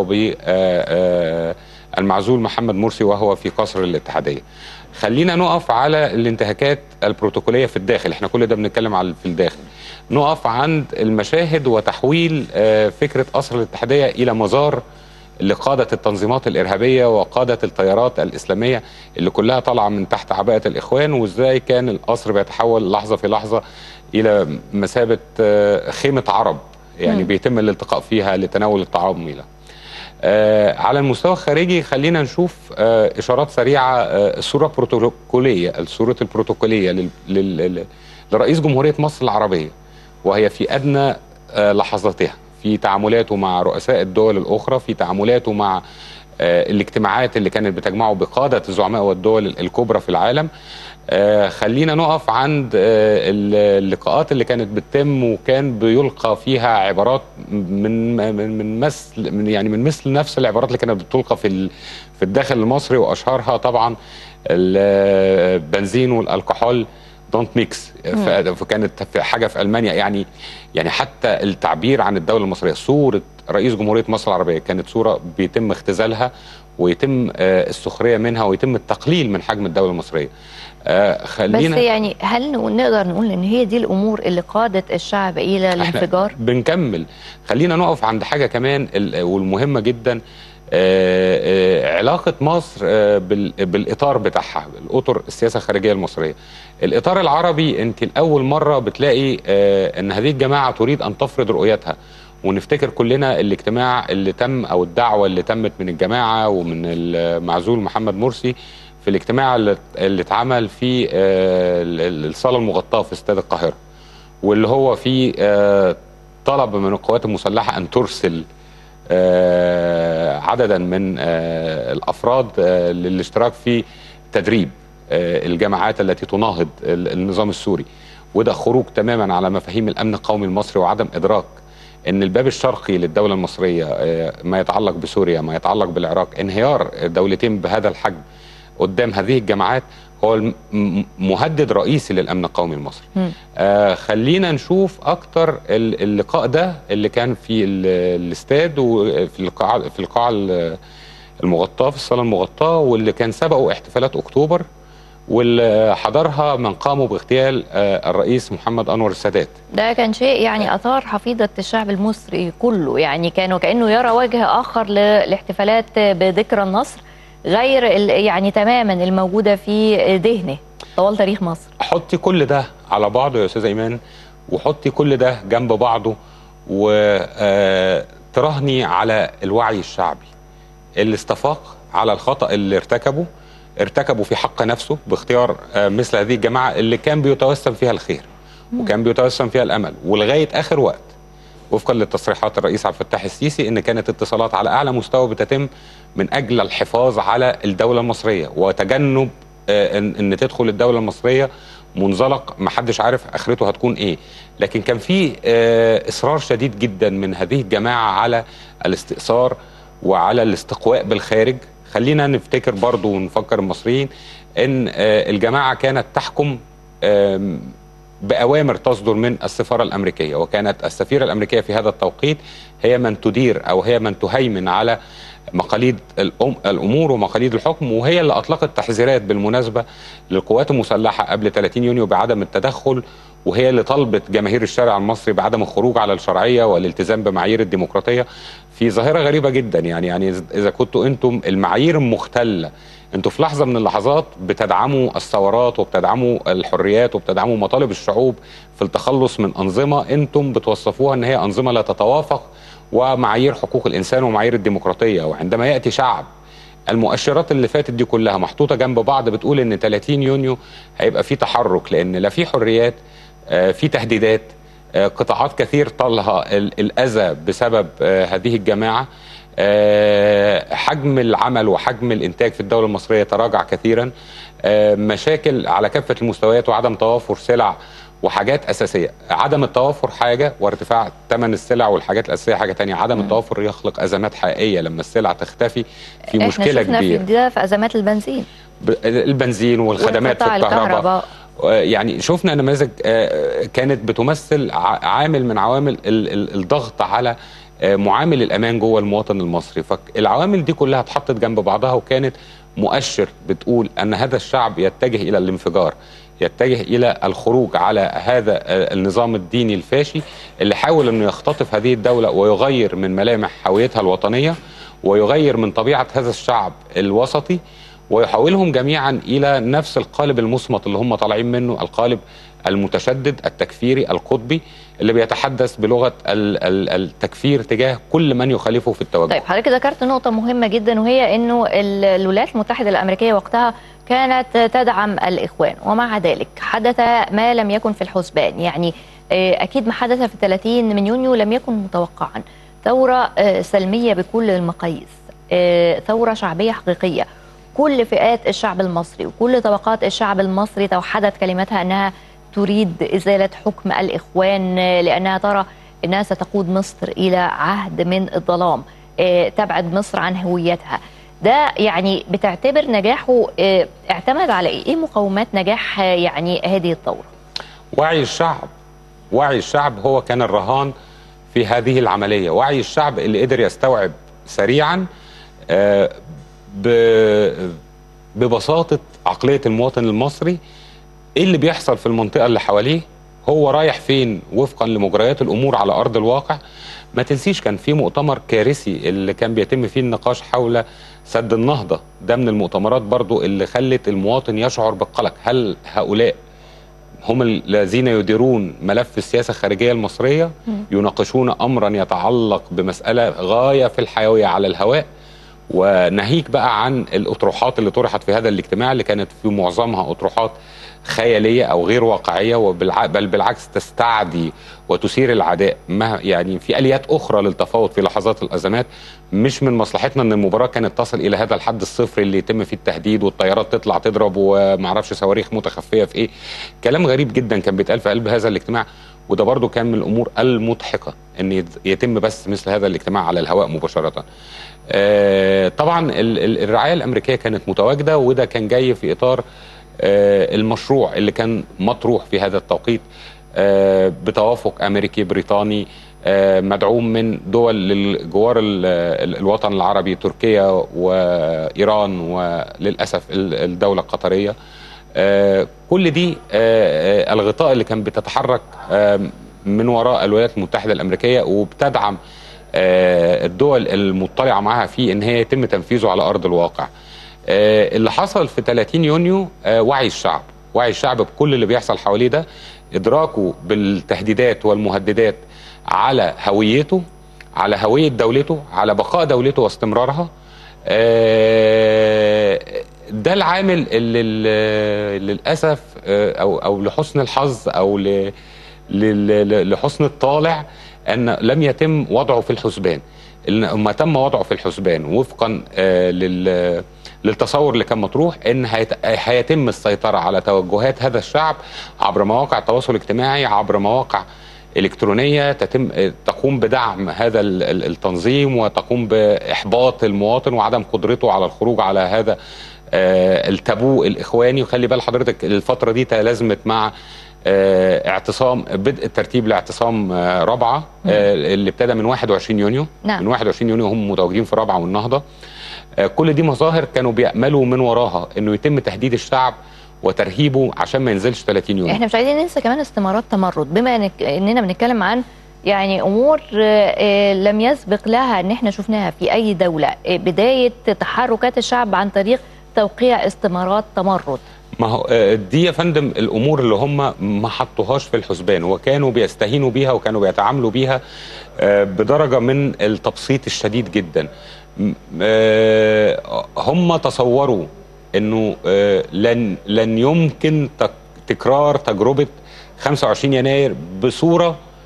وبالمعزول محمد مرسي وهو في قصر الاتحاديه. خلينا نقف على الانتهاكات البروتوكوليه في الداخل، احنا كل ده بنتكلم على في الداخل. نقف عند المشاهد وتحويل آه، فكره قصر الاتحاديه الى مزار لقادة التنظيمات الإرهابية وقادة التيارات الإسلامية اللي كلها طالعة من تحت عباءة الإخوان وإزاي كان القصر بيتحول لحظة في لحظة إلى مثابة آه، خيمة عرب يعني مم. بيتم الالتقاء فيها لتناول الطعام إلى آه على المستوى الخارجي خلينا نشوف آه إشارات سريعة آه الصورة البروتوكولية الصورة البروتوكولية لل- لل- لل- لرئيس جمهورية مصر العربية وهي في أدنى آه لحظاتها في تعاملاته مع رؤساء الدول الأخرى في تعاملاته مع آه الاجتماعات اللي كانت بتجمعه بقادة الزعماء والدول الكبرى في العالم آه خلينا نقف عند آه اللقاءات اللي كانت بتتم وكان بيلقى فيها عبارات من من من مثل من يعني من مثل نفس العبارات اللي كانت بتلقى في ال- في الداخل المصري واشهرها طبعا البنزين والالكحول دونت ميكس فكانت في حاجه في المانيا يعني يعني حتى التعبير عن الدوله المصريه صوره رئيس جمهوريه مصر العربيه كانت صوره بيتم اختزالها ويتم آه، السخريه منها ويتم التقليل من حجم الدوله المصريه آه، بس خلينا يعني هل نقول- نقدر نقول ان هي دي الامور اللي قادت الشعب الى احنا الانفجار؟ بنكمل خلينا نقف عند حاجه كمان ال- والمهمه جدا آه، آه، علاقه مصر آه، بال- بالاطار بتاعها الاطر السياسه الخارجيه المصريه الاطار العربي انت لاول مره بتلاقي آه، ان هذه الجماعه تريد ان تفرض رؤيتها ونفتكر كلنا الاجتماع اللي تم او الدعوه اللي تمت من الجماعه ومن المعزول محمد مرسي في الاجتماع اللي اللي اتعمل في آه، ال- ال- الصاله المغطاه في استاد القاهره واللي هو فيه آه، طلب من القوات المسلحه ان ترسل آه، عددا من آه، الافراد آه، للاشتراك في تدريب آه، الجماعات التي تناهض ال- النظام السوري وده خروج تماما على مفاهيم الامن القومي المصري وعدم ادراك ان الباب الشرقي للدوله المصريه آه، ما يتعلق بسوريا ما يتعلق بالعراق انهيار دولتين بهذا الحجم قدام هذه الجماعات هو الم- م- مهدد رئيسي للامن القومي المصري مم. آه خلينا نشوف اكتر ال- اللقاء ده اللي كان في ال- الاستاد وفي القاعه في القاعه ال- المغطاه في الصاله المغطاه واللي كان سبقه احتفالات اكتوبر واللي حضرها من قاموا باغتيال آه الرئيس محمد انور السادات ده كان شيء يعني اثار حفيظه الشعب المصري كله يعني كان وكانه يرى وجه اخر للاحتفالات بذكرى النصر غير ال- يعني تماما الموجوده في ذهنه طوال تاريخ مصر حطي كل ده على بعضه يا استاذ ايمان وحطي كل ده جنب بعضه وتراهني على الوعي الشعبي اللي استفاق على الخطأ اللي ارتكبه ارتكبوا في حق نفسه باختيار آه، مثل هذه الجماعة اللي كان بيتوسم فيها الخير وكان بيتوسم فيها الأمل ولغاية آخر وقت وفقا لتصريحات الرئيس عبد الفتاح السيسي ان كانت اتصالات على اعلى مستوى بتتم من اجل الحفاظ على الدوله المصريه وتجنب آه، ان ان تدخل الدوله المصريه منزلق ما حدش عارف اخرته هتكون ايه لكن كان في آه، اصرار شديد جدا من هذه الجماعه على الاستئثار وعلى الاستقواء بالخارج خلينا نفتكر برضو ونفكر المصريين ان آه، الجماعه كانت تحكم آم، بأوامر تصدر من السفارة الأمريكية وكانت السفيرة الأمريكية في هذا التوقيت هي من تدير أو هي من تهيمن على مقاليد الأم الأمور ومقاليد الحكم وهي اللي أطلقت تحذيرات بالمناسبة للقوات المسلحة قبل 30 يونيو بعدم التدخل وهي اللي طلبت جماهير الشارع المصري بعدم الخروج على الشرعية والالتزام بمعايير الديمقراطية في ظاهرة غريبة جدا يعني يعني إذا كنتوا أنتم المعايير مختلة انتوا في لحظه من اللحظات بتدعموا الثورات وبتدعموا الحريات وبتدعموا مطالب الشعوب في التخلص من انظمه انتم بتوصفوها ان هي انظمه لا تتوافق ومعايير حقوق الانسان ومعايير الديمقراطيه وعندما ياتي شعب المؤشرات اللي فاتت دي كلها محطوطه جنب بعض بتقول ان 30 يونيو هيبقى في تحرك لان لا في حريات آه، في تهديدات آه، قطاعات كثير طالها ال- الاذى بسبب آه، هذه الجماعه آه، حجم العمل وحجم الانتاج في الدوله المصريه تراجع كثيرا آه، مشاكل على كافه المستويات وعدم توافر سلع وحاجات اساسيه عدم التوافر حاجه وارتفاع ثمن السلع والحاجات الاساسيه حاجه تانية عدم التوافر يخلق ازمات حقيقيه لما السلع تختفي في احنا مشكله شفنا كبيره في ده في ازمات البنزين ب- البنزين والخدمات في وانقطاع الكهرباء الكهرباء آه، يعني شفنا نماذج آه، كانت بتمثل ع- عامل من عوامل ال- ال- الضغط على آه، معامل الامان جوه المواطن المصري فالعوامل دي كلها اتحطت جنب بعضها وكانت مؤشر بتقول ان هذا الشعب يتجه الى الانفجار يتجه الى الخروج على هذا آه، النظام الديني الفاشي اللي حاول انه يختطف هذه الدوله ويغير من ملامح هويتها الوطنيه ويغير من طبيعه هذا الشعب الوسطي ويحولهم جميعا الى نفس القالب المصمت اللي هم طالعين منه القالب المتشدد التكفيري القطبي اللي بيتحدث بلغه ال- ال- التكفير تجاه كل من يخالفه في التوجه طيب حضرتك ذكرت نقطة مهمة جدا وهي انه ال- الولايات المتحدة الامريكية وقتها كانت تدعم الاخوان ومع ذلك حدث ما لم يكن في الحسبان يعني آه، اكيد ما حدث في 30 من يونيو لم يكن متوقعا ثورة آه، سلمية بكل المقاييس آه، ثورة شعبية حقيقية كل فئات الشعب المصري وكل طبقات الشعب المصري توحدت كلمتها انها تريد ازالة حكم الاخوان آه، لانها ترى انها ستقود مصر الى عهد من الظلام آه، تبعد مصر عن هويتها ده يعني بتعتبر نجاحه آه، اعتمد على ايه؟ ايه مقومات نجاح آه، يعني هذه الثوره؟ وعي الشعب وعي الشعب هو كان الرهان في هذه العمليه وعي الشعب اللي قدر يستوعب سريعا آه، ب- ببساطه عقليه المواطن المصري ايه اللي بيحصل في المنطقه اللي حواليه هو رايح فين وفقا لمجريات الامور على ارض الواقع ما تنسيش كان في مؤتمر كارثي اللي كان بيتم فيه النقاش حول سد النهضه ده من المؤتمرات برضو اللي خلت المواطن يشعر بالقلق هل هؤلاء هم الذين يديرون ملف السياسه الخارجيه المصريه يناقشون امرا يتعلق بمساله غايه في الحيويه على الهواء وناهيك بقى عن الاطروحات اللي طرحت في هذا الاجتماع اللي كانت في معظمها اطروحات خياليه او غير واقعيه وبالع... بل بالعكس تستعدي وتثير العداء ما يعني في اليات اخرى للتفاوض في لحظات الازمات مش من مصلحتنا ان المباراه كانت تصل الى هذا الحد الصفر اللي يتم فيه التهديد والطيارات تطلع تضرب ومعرفش صواريخ متخفيه في ايه كلام غريب جدا كان بيتقال في قلب هذا الاجتماع وده برضو كان من الامور المضحكه ان يت- يتم بس مثل هذا الاجتماع على الهواء مباشره آه، طبعا ال- ال- الرعايه الامريكيه كانت متواجده وده كان جاي في اطار آه، المشروع اللي كان مطروح في هذا التوقيت آه، بتوافق امريكي بريطاني آه، مدعوم من دول للجوار ال- ال- الوطن العربي تركيا وايران وللاسف ال- الدوله القطريه آه، كل دي آه، آه، الغطاء اللي كان بتتحرك آه، من وراء الولايات المتحده الامريكيه وبتدعم آه، الدول المطلعه معها فيه ان هي يتم تنفيذه على ارض الواقع. آه، اللي حصل في 30 يونيو آه، وعي الشعب، وعي الشعب بكل اللي بيحصل حواليه ده ادراكه بالتهديدات والمهددات على هويته على هويه دولته على بقاء دولته واستمرارها آه، ده العامل اللي اللي للاسف آه، او او لحسن الحظ او ل- لل- لحسن الطالع ان لم يتم وضعه في الحسبان إن ما تم وضعه في الحسبان وفقا آه، لل للتصور اللي كان مطروح ان هيت- هيتم السيطره على توجهات هذا الشعب عبر مواقع التواصل الاجتماعي عبر مواقع الكترونيه تتم تقوم بدعم هذا ال- ال- التنظيم وتقوم باحباط المواطن وعدم قدرته على الخروج على هذا آه، التابو الاخواني وخلي بال حضرتك الفتره دي تلازمت مع آه، اعتصام بدء الترتيب لاعتصام آه، رابعه آه، اللي ابتدى من 21 يونيو نعم. من 21 يونيو هم متواجدين في رابعه والنهضه آه، كل دي مظاهر كانوا بيأملوا من وراها انه يتم تهديد الشعب وترهيبه عشان ما ينزلش 30 يونيو احنا مش عايزين ننسى كمان استمارات تمرد بما إنك اننا بنتكلم عن يعني امور آه، آه، لم يسبق لها ان احنا شفناها في اي دوله آه، بدايه تحركات الشعب عن طريق توقيع استمارات تمرد ما هو آه، دي يا فندم الامور اللي هم ما حطوهاش في الحسبان وكانوا بيستهينوا بيها وكانوا بيتعاملوا بيها آه، بدرجه من التبسيط الشديد جدا م- آه، هم تصوروا انه آه، لن لن يمكن تك- تكرار تجربه 25 يناير بصوره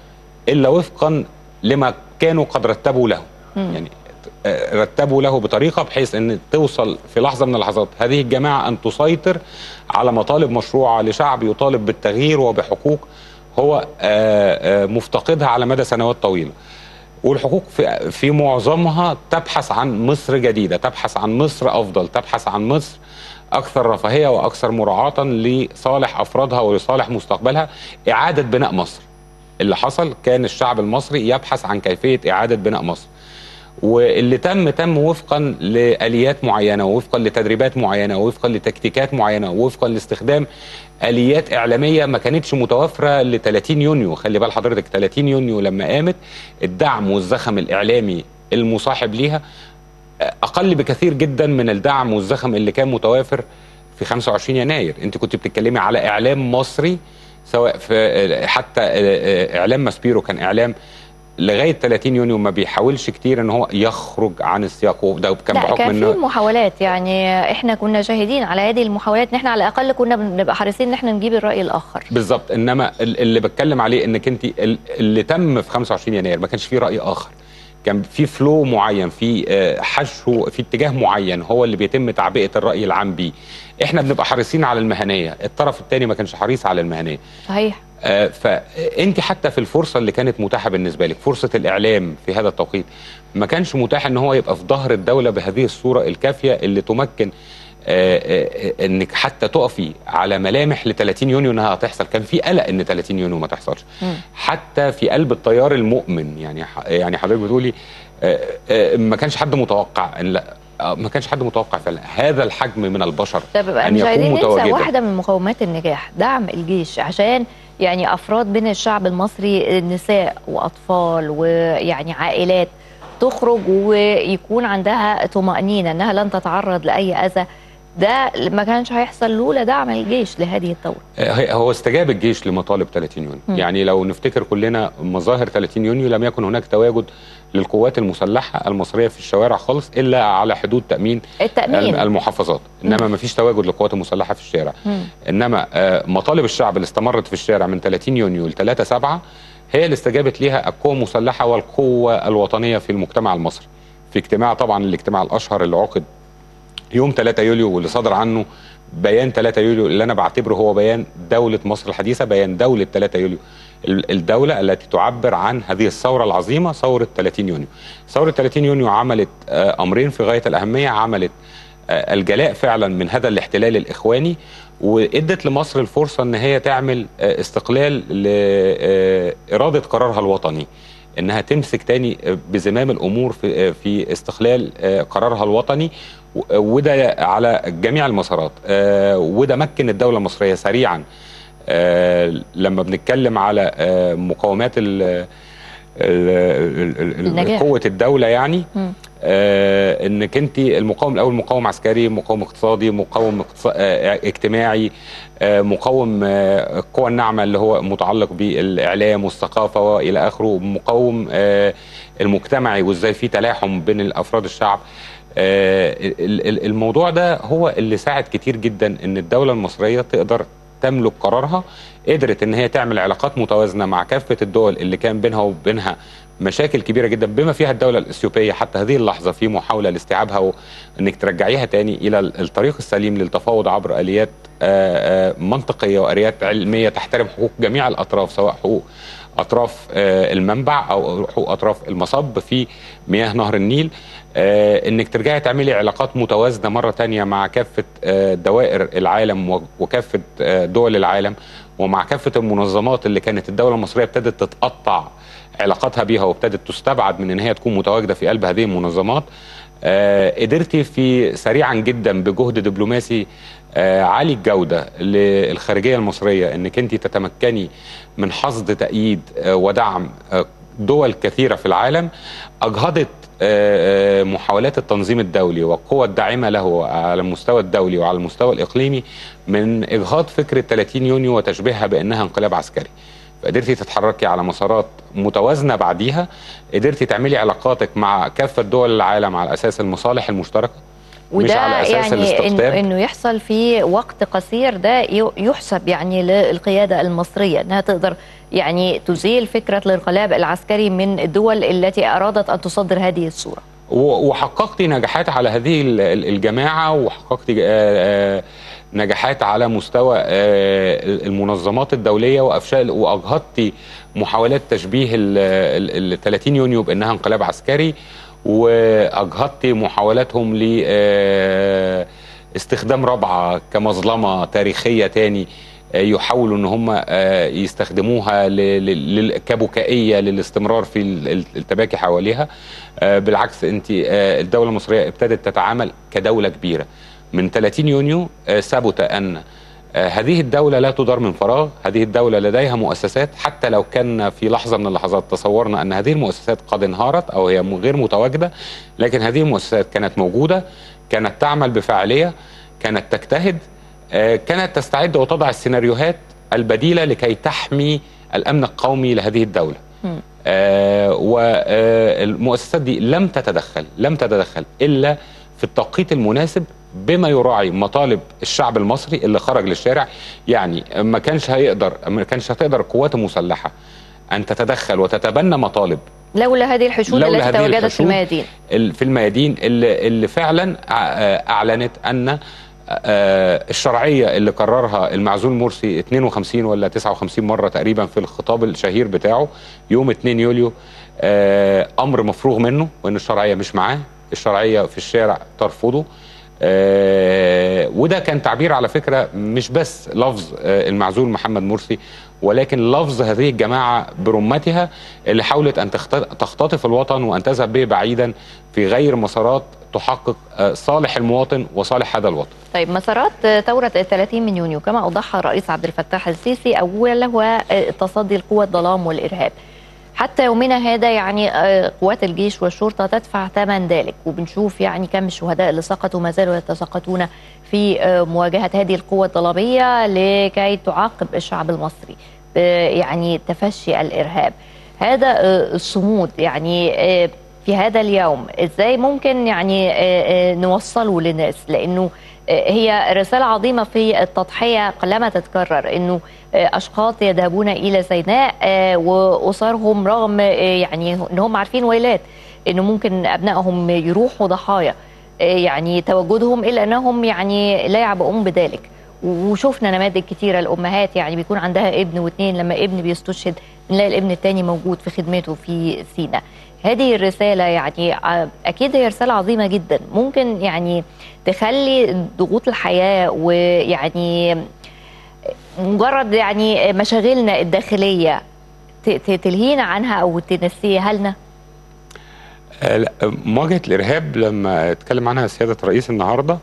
الا وفقا لما كانوا قد رتبوا له مم. يعني آه، رتبوا له بطريقه بحيث ان توصل في لحظه من اللحظات هذه الجماعه ان تسيطر على مطالب مشروعه لشعب يطالب بالتغيير وبحقوق هو آه، آه، مفتقدها على مدى سنوات طويله والحقوق في في معظمها تبحث عن مصر جديده تبحث عن مصر افضل تبحث عن مصر اكثر رفاهيه واكثر مراعاه لصالح افرادها ولصالح مستقبلها اعاده بناء مصر اللي حصل كان الشعب المصري يبحث عن كيفيه اعاده بناء مصر واللي تم تم وفقا لاليات معينه ووفقا لتدريبات معينه ووفقا لتكتيكات معينه ووفقا لاستخدام اليات اعلاميه ما كانتش متوفره ل 30 يونيو خلي بال حضرتك 30 يونيو لما قامت الدعم والزخم الاعلامي المصاحب ليها اقل بكثير جدا من الدعم والزخم اللي كان متوافر في 25 يناير انت كنت بتتكلمي على اعلام مصري سواء في حتى اعلام ماسبيرو كان اعلام لغايه 30 يونيو ما بيحاولش كتير ان هو يخرج عن السياق وده كان لا بحكم كان انه في محاولات يعني احنا كنا شاهدين على هذه المحاولات ان احنا على الاقل كنا بنبقى حريصين ان احنا نجيب الراي الاخر بالظبط انما ال- اللي بتكلم عليه انك انت ال- اللي تم في 25 يناير ما كانش فيه راي اخر كان في فلو معين في آه، حشو في اتجاه معين هو اللي بيتم تعبئه الراي العام بيه احنا بنبقى حريصين على المهنيه الطرف الثاني ما كانش حريص على المهنيه صحيح آه، فانت حتى في الفرصه اللي كانت متاحه بالنسبه لك فرصه الاعلام في هذا التوقيت ما كانش متاح ان هو يبقى في ظهر الدوله بهذه الصوره الكافيه اللي تمكن آه، آه، آه، انك حتى تقفي على ملامح ل 30 يونيو انها هتحصل كان في قلق ان 30 يونيو ما تحصلش مم. حتى في قلب التيار المؤمن يعني ح- يعني حضرتك بتقولي آه، آه، ما كانش حد متوقع ان لا آه، ما كانش حد متوقع فعلا هذا الحجم من البشر طب أن مش يكون عايزين ننسى متواجدا. واحده من مقومات النجاح دعم الجيش عشان يعني افراد من الشعب المصري نساء واطفال ويعني عائلات تخرج ويكون عندها طمأنينة انها لن تتعرض لاي اذى ده ما كانش هيحصل لولا دعم الجيش لهذه الثوره هي- هو استجاب الجيش لمطالب 30 يونيو مم. يعني لو نفتكر كلنا مظاهر 30 يونيو لم يكن هناك تواجد للقوات المسلحه المصريه في الشوارع خالص الا على حدود تامين التامين المحافظات انما ما فيش تواجد للقوات المسلحه في الشارع مم. انما آه، مطالب الشعب اللي استمرت في الشارع من 30 يونيو ل 3 7 هي اللي استجابت ليها القوى المسلحه والقوه الوطنيه في المجتمع المصري في اجتماع طبعا الاجتماع الاشهر اللي عقد يوم 3 يوليو واللي صدر عنه بيان 3 يوليو اللي انا بعتبره هو بيان دوله مصر الحديثه بيان دوله 3 يوليو ال- الدوله التي تعبر عن هذه الثوره العظيمه ثوره 30 يونيو ثوره 30 يونيو عملت آه، امرين في غايه الاهميه عملت آه، الجلاء فعلا من هذا الاحتلال الاخواني وادت لمصر الفرصه ان هي تعمل آه، استقلال لاراده قرارها الوطني انها تمسك تاني آه، بزمام الامور في آه، في استقلال آه، قرارها الوطني و- وده على جميع المسارات آه، وده مكن الدوله المصريه سريعا آه، لما بنتكلم على آه، مقاومات ال- ال- ال- ال- النجاح. قوه الدوله يعني مم. آه انك انت المقاوم الاول مقاوم عسكري مقاوم اقتصادي مقاوم اقتص... آه اجتماعي آه مقاوم آه القوى الناعمه اللي هو متعلق بالاعلام والثقافه والى اخره مقاوم آه المجتمعي وازاي في تلاحم بين افراد الشعب آه ال- ال- الموضوع ده هو اللي ساعد كتير جدا ان الدوله المصريه تقدر تملك قرارها قدرت ان هي تعمل علاقات متوازنه مع كافه الدول اللي كان بينها وبينها مشاكل كبيره جدا بما فيها الدوله الاثيوبيه حتى هذه اللحظه في محاوله لاستيعابها وانك ترجعيها تاني الى الطريق السليم للتفاوض عبر اليات آه، آه، منطقيه واليات علميه تحترم حقوق جميع الاطراف سواء حقوق اطراف آه، المنبع او حقوق اطراف المصب في مياه نهر النيل آه، انك ترجعي تعملي علاقات متوازنه مره تانية مع كافه آه، دوائر العالم و- وكافه آه، دول العالم ومع كافه المنظمات اللي كانت الدوله المصريه ابتدت تتقطع علاقاتها بيها وابتدت تستبعد من ان هي تكون متواجده في قلب هذه المنظمات آه، قدرتي في سريعا جدا بجهد دبلوماسي آه، عالي الجوده للخارجيه المصريه انك انت تتمكني من حصد تأييد آه، ودعم آه، دول كثيره في العالم اجهضت آه، آه، محاولات التنظيم الدولي والقوى الداعمه له على المستوى الدولي وعلى المستوى الاقليمي من اجهاض فكره 30 يونيو وتشبيهها بانها انقلاب عسكري. فقدرتي تتحركي على مسارات متوازنه بعديها قدرتي تعملي علاقاتك مع كافه دول العالم على اساس المصالح المشتركه وده على أساس يعني الاستقطاب. انه انه يحصل في وقت قصير ده ي- يحسب يعني للقياده المصريه انها تقدر يعني تزيل فكره الانقلاب العسكري من الدول التي ارادت ان تصدر هذه الصوره. و- وحققت نجاحات على هذه ال- ال- الجماعة وحققت آه، آه، نجاحات على مستوى آه، المنظمات الدولية وأفشال وأجهضت محاولات تشبيه ال ال- 30 يونيو بأنها انقلاب عسكري وأجهضت محاولاتهم ل آه، استخدام رابعة كمظلمة تاريخية تاني آه، يحاولوا ان هم آه، يستخدموها ل- ل- لل- كبكائيه للاستمرار في ال- ال- التباكي حواليها آه، بالعكس انت آه، الدوله المصريه ابتدت تتعامل كدوله كبيره من 30 يونيو آه، ثبت ان آه، هذه الدولة لا تدار من فراغ هذه الدولة لديها مؤسسات حتى لو كان في لحظة من اللحظات تصورنا أن هذه المؤسسات قد انهارت أو هي م- غير متواجدة لكن هذه المؤسسات كانت موجودة كانت تعمل بفاعلية كانت تجتهد آه، كانت تستعد وتضع السيناريوهات البديلة لكي تحمي الأمن القومي لهذه الدولة مم. والمؤسسات دي لم تتدخل لم تتدخل إلا في التوقيت المناسب بما يراعي مطالب الشعب المصري اللي خرج للشارع يعني ما كانش هيقدر ما كانش هتقدر القوات المسلحة أن تتدخل وتتبنى مطالب لولا هذه الحشود لولا التي هذه تواجدت في الحشود الميادين. ال- في الميادين اللي, اللي فعلا ع- آه، اعلنت ان آه، الشرعيه اللي قررها المعزول مرسي 52 ولا 59 مره تقريبا في الخطاب الشهير بتاعه يوم 2 يوليو آه، امر مفروغ منه وان الشرعيه مش معاه الشرعيه في الشارع ترفضه آه، وده كان تعبير على فكره مش بس لفظ آه، المعزول محمد مرسي ولكن لفظ هذه الجماعه برمتها اللي حاولت ان تخت- تختطف الوطن وان تذهب به بعيدا في غير مسارات تحقق آه، صالح المواطن وصالح هذا الوطن. طيب مسارات ثورة ال 30 من يونيو كما أوضحها الرئيس عبد الفتاح السيسي أولا هو تصدي القوى الظلام والإرهاب حتى يومنا هذا يعني آه، قوات الجيش والشرطة تدفع ثمن ذلك وبنشوف يعني كم الشهداء اللي سقطوا ما زالوا يتساقطون في آه، مواجهة هذه القوى الظلامية لكي تعاقب الشعب المصري آه، يعني تفشي الإرهاب هذا آه، الصمود يعني آه، في هذا اليوم ازاي ممكن يعني آه، آه، نوصله للناس لانه آه، هي رسالة عظيمة في التضحية قلما تتكرر انه آه، اشخاص يذهبون الى سيناء آه، واسرهم رغم آه، يعني ان هم عارفين ويلات انه ممكن ابنائهم يروحوا ضحايا آه، يعني تواجدهم الا انهم يعني لا يعبؤون بذلك وشفنا نماذج كتيرة الأمهات يعني بيكون عندها ابن واثنين لما ابن بيستشهد نلاقي الابن التاني موجود في خدمته في سينا هذه الرسالة يعني ع- أكيد هي رسالة عظيمة جدا ممكن يعني تخلي ضغوط الحياة ويعني مجرد يعني مشاغلنا الداخلية ت- ت- تلهينا عنها أو تنسيها لنا آه، لا، مواجهه الارهاب لما اتكلم عنها سياده الرئيس النهارده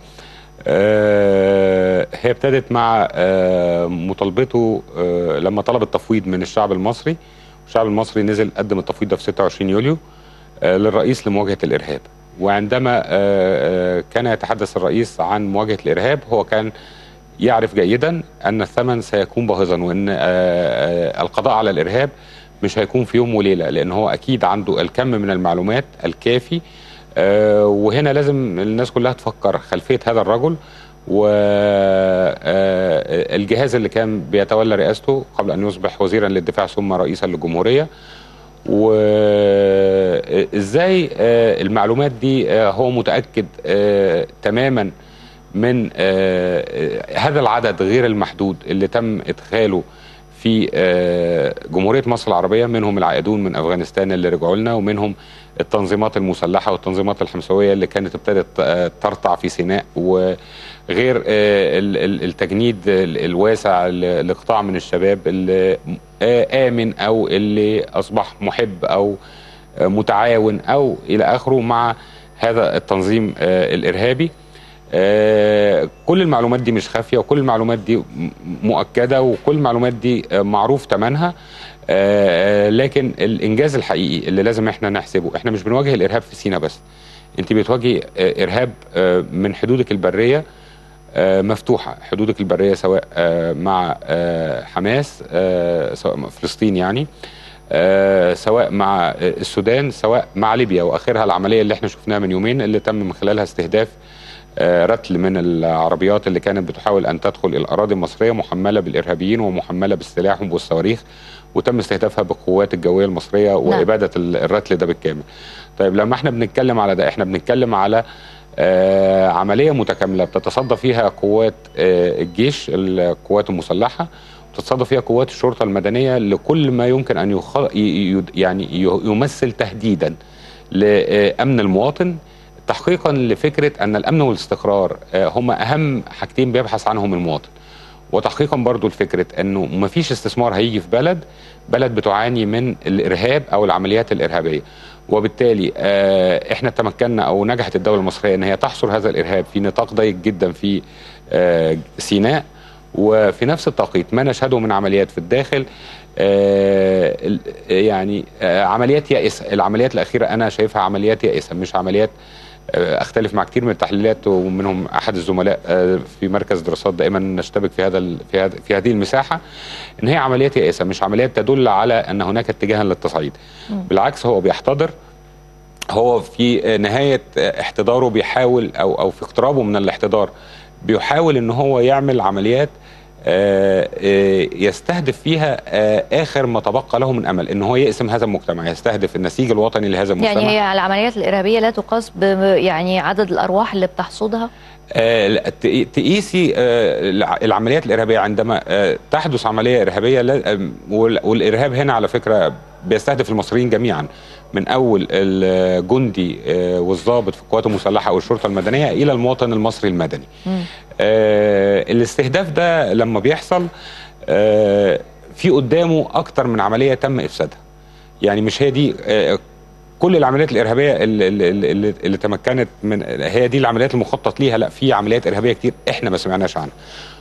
آه، هي ابتدت مع آه، مطالبته آه، لما طلب التفويض من الشعب المصري الشعب المصري نزل قدم التفويض ده في 26 يوليو آه، للرئيس لمواجهه الارهاب وعندما آه، آه، كان يتحدث الرئيس عن مواجهه الارهاب هو كان يعرف جيدا ان الثمن سيكون باهظا وان آه، آه، القضاء على الارهاب مش هيكون في يوم وليله لان هو اكيد عنده الكم من المعلومات الكافي آه، وهنا لازم الناس كلها تفكر خلفيه هذا الرجل والجهاز اللي كان بيتولى رئاسته قبل ان يصبح وزيرا للدفاع ثم رئيسا للجمهوريه وازاي المعلومات دي آه، هو متاكد آه، تماما من آه، آه، هذا العدد غير المحدود اللي تم ادخاله في آه، جمهوريه مصر العربيه منهم العائدون من افغانستان اللي رجعوا لنا ومنهم التنظيمات المسلحه والتنظيمات الحمسويه اللي كانت ابتدت آه، ترتع في سيناء وغير آه، ال- ال- التجنيد ال- الواسع ل- لقطاع من الشباب اللي آه، امن او اللي اصبح محب او آه، متعاون او الى اخره مع هذا التنظيم آه، الارهابي آه، كل المعلومات دي مش خافيه وكل المعلومات دي م- مؤكده وكل المعلومات دي آه، معروف ثمنها آه، لكن الانجاز الحقيقي اللي لازم احنا نحسبه احنا مش بنواجه الارهاب في سينا بس انت بتواجهي آه، ارهاب آه، من حدودك البريه آه، مفتوحه حدودك البريه سواء آه، مع آه، حماس آه، سواء مع فلسطين يعني آه، سواء مع آه، السودان سواء مع ليبيا واخرها العمليه اللي احنا شفناها من يومين اللي تم من خلالها استهداف آه، رتل من العربيات اللي كانت بتحاول ان تدخل الاراضي المصريه محمله بالارهابيين ومحمله بالسلاح وبالصواريخ وتم استهدافها بالقوات الجويه المصريه واباده ال- الرتل ده بالكامل. طيب لما احنا بنتكلم على ده احنا بنتكلم على آه، عمليه متكامله بتتصدى فيها قوات آه، الجيش القوات المسلحه وتتصدى فيها قوات الشرطه المدنيه لكل ما يمكن ان يخ... ي- ي- يعني ي- يمثل تهديدا لامن المواطن تحقيقا لفكره ان الامن والاستقرار آه، هما اهم حاجتين بيبحث عنهم المواطن وتحقيقا برضو لفكره انه مفيش استثمار هيجي في بلد بلد بتعاني من الارهاب او العمليات الارهابيه وبالتالي آه، احنا تمكنا او نجحت الدوله المصريه ان هي تحصر هذا الارهاب في نطاق ضيق جدا في آه، سيناء وفي نفس التوقيت ما نشهده من عمليات في الداخل آه، ال- يعني آه، عمليات يائسه العمليات الاخيره انا شايفها عمليات يائسه مش عمليات آه، اختلف مع كتير من التحليلات ومنهم احد الزملاء آه، في مركز دراسات دائما نشتبك في هذا ال- في هذا في هذه المساحه ان هي عمليات يائسه مش عمليات تدل على ان هناك اتجاها للتصعيد بالعكس هو بيحتضر هو في نهايه احتضاره بيحاول او او في اقترابه من الاحتضار بيحاول ان هو يعمل عمليات آه، آه، يستهدف فيها آه، اخر ما تبقى له من امل ان هو يقسم هذا المجتمع يستهدف النسيج الوطني لهذا المجتمع يعني هي العمليات الارهابيه لا تقاس ب يعني عدد الارواح اللي بتحصدها آه، لا، ت- تقيسي آه، الع- العمليات الارهابيه عندما آه، تحدث عمليه ارهابيه لا- آم، وال- والارهاب هنا على فكره بيستهدف المصريين جميعا من اول الجندي آه، والضابط في القوات المسلحه او الشرطه المدنيه الى المواطن المصري المدني. آه، الاستهداف ده لما بيحصل آه، في قدامه اكتر من عمليه تم افسادها. يعني مش هي دي آه، كل العمليات الارهابيه اللي, اللي, اللي, اللي تمكنت من هي دي العمليات المخطط ليها لا في عمليات ارهابيه كتير احنا ما سمعناش عنها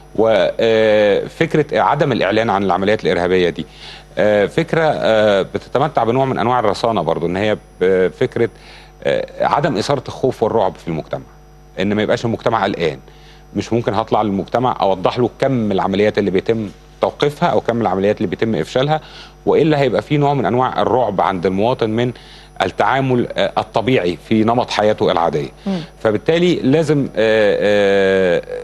وفكره عدم الاعلان عن العمليات الارهابيه دي آه، فكره آه، بتتمتع بنوع من انواع الرصانه برضو ان هي ب- فكره آه، عدم اثاره الخوف والرعب في المجتمع ان ما يبقاش المجتمع قلقان مش ممكن هطلع للمجتمع اوضح له كم العمليات اللي بيتم توقيفها او كم العمليات اللي بيتم افشالها والا هيبقى في نوع من انواع الرعب عند المواطن من التعامل آه، الطبيعي في نمط حياته العاديه فبالتالي لازم آه، آه،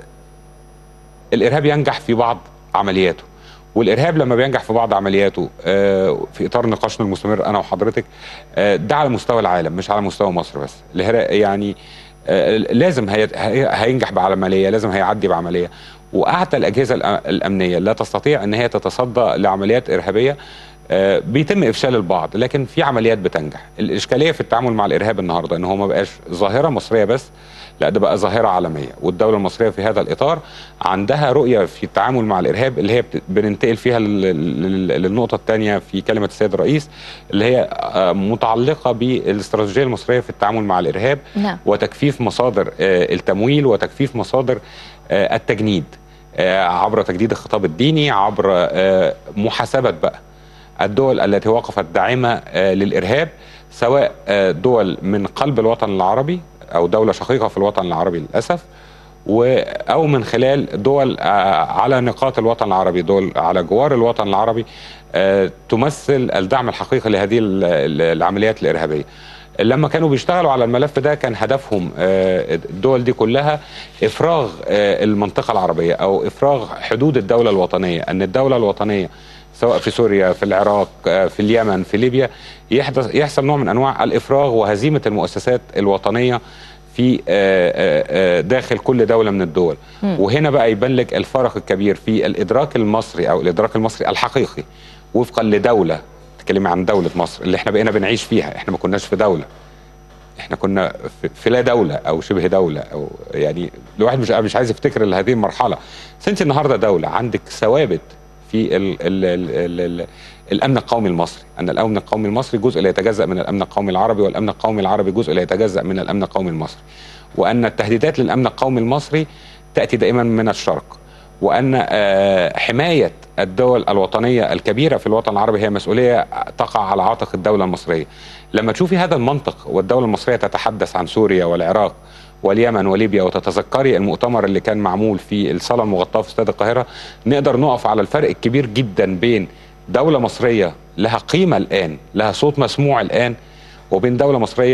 الارهاب ينجح في بعض عملياته والارهاب لما بينجح في بعض عملياته آه، في اطار نقاشنا المستمر انا وحضرتك آه، ده على مستوى العالم مش على مستوى مصر بس الهرا- يعني آه، لازم هي- هي- هينجح بعمليه لازم هيعدي بعمليه واعتى الاجهزه الأ- الامنيه لا تستطيع ان هي تتصدى لعمليات ارهابيه آه، بيتم افشال البعض لكن في عمليات بتنجح الاشكاليه في التعامل مع الارهاب النهارده ان هو ما بقاش ظاهره مصريه بس لا ده بقى ظاهره عالميه والدوله المصريه في هذا الاطار عندها رؤيه في التعامل مع الارهاب اللي هي بت- بننتقل فيها لل- لل- للنقطه الثانيه في كلمه السيد الرئيس اللي هي آه، متعلقه بالاستراتيجيه المصريه في التعامل مع الارهاب نعم وتكثيف مصادر آه، التمويل وتكثيف مصادر آه، التجنيد آه، عبر تجديد الخطاب الديني عبر آه، محاسبه بقى الدول التي وقفت داعمه آه، للارهاب سواء آه، دول من قلب الوطن العربي او دوله شقيقه في الوطن العربي للاسف و او من خلال دول آه، على نقاط الوطن العربي دول على جوار الوطن العربي آه، تمثل الدعم الحقيقي لهذه ال- ال- العمليات الارهابيه لما كانوا بيشتغلوا على الملف ده كان هدفهم آه، الدول دي كلها افراغ آه، المنطقه العربيه او افراغ حدود الدوله الوطنيه ان الدوله الوطنيه سواء في سوريا في العراق آه، في اليمن في ليبيا يحدث يحصل نوع من انواع الافراغ وهزيمه المؤسسات الوطنيه في آه، آه، آه، داخل كل دوله من الدول وهنا بقى يبان لك الفرق الكبير في الادراك المصري او الادراك المصري الحقيقي وفقا لدوله تكلمي عن دوله مصر اللي احنا بقينا بنعيش فيها احنا ما كناش في دوله احنا كنا في- في لا دوله او شبه دوله او يعني الواحد مش مش عايز يفتكر هذه المرحله بس انت النهارده دوله عندك ثوابت في ال ال ال ال ال الامن القومي المصري ان الامن القومي المصري جزء لا يتجزا من الامن القومي العربي والامن القومي العربي جزء لا يتجزا من الامن القومي المصري وان التهديدات للامن القومي المصري تاتي دائما من الشرق وان آه، حمايه الدول الوطنيه الكبيره في الوطن العربي هي مسؤوليه تقع على عاتق الدوله المصريه. لما تشوفي هذا المنطق والدوله المصريه تتحدث عن سوريا والعراق واليمن وليبيا وتتذكري المؤتمر اللي كان معمول في الصاله المغطاه في استاد القاهره نقدر نقف على الفرق الكبير جدا بين دوله مصريه لها قيمه الان، لها صوت مسموع الان وبين دوله مصريه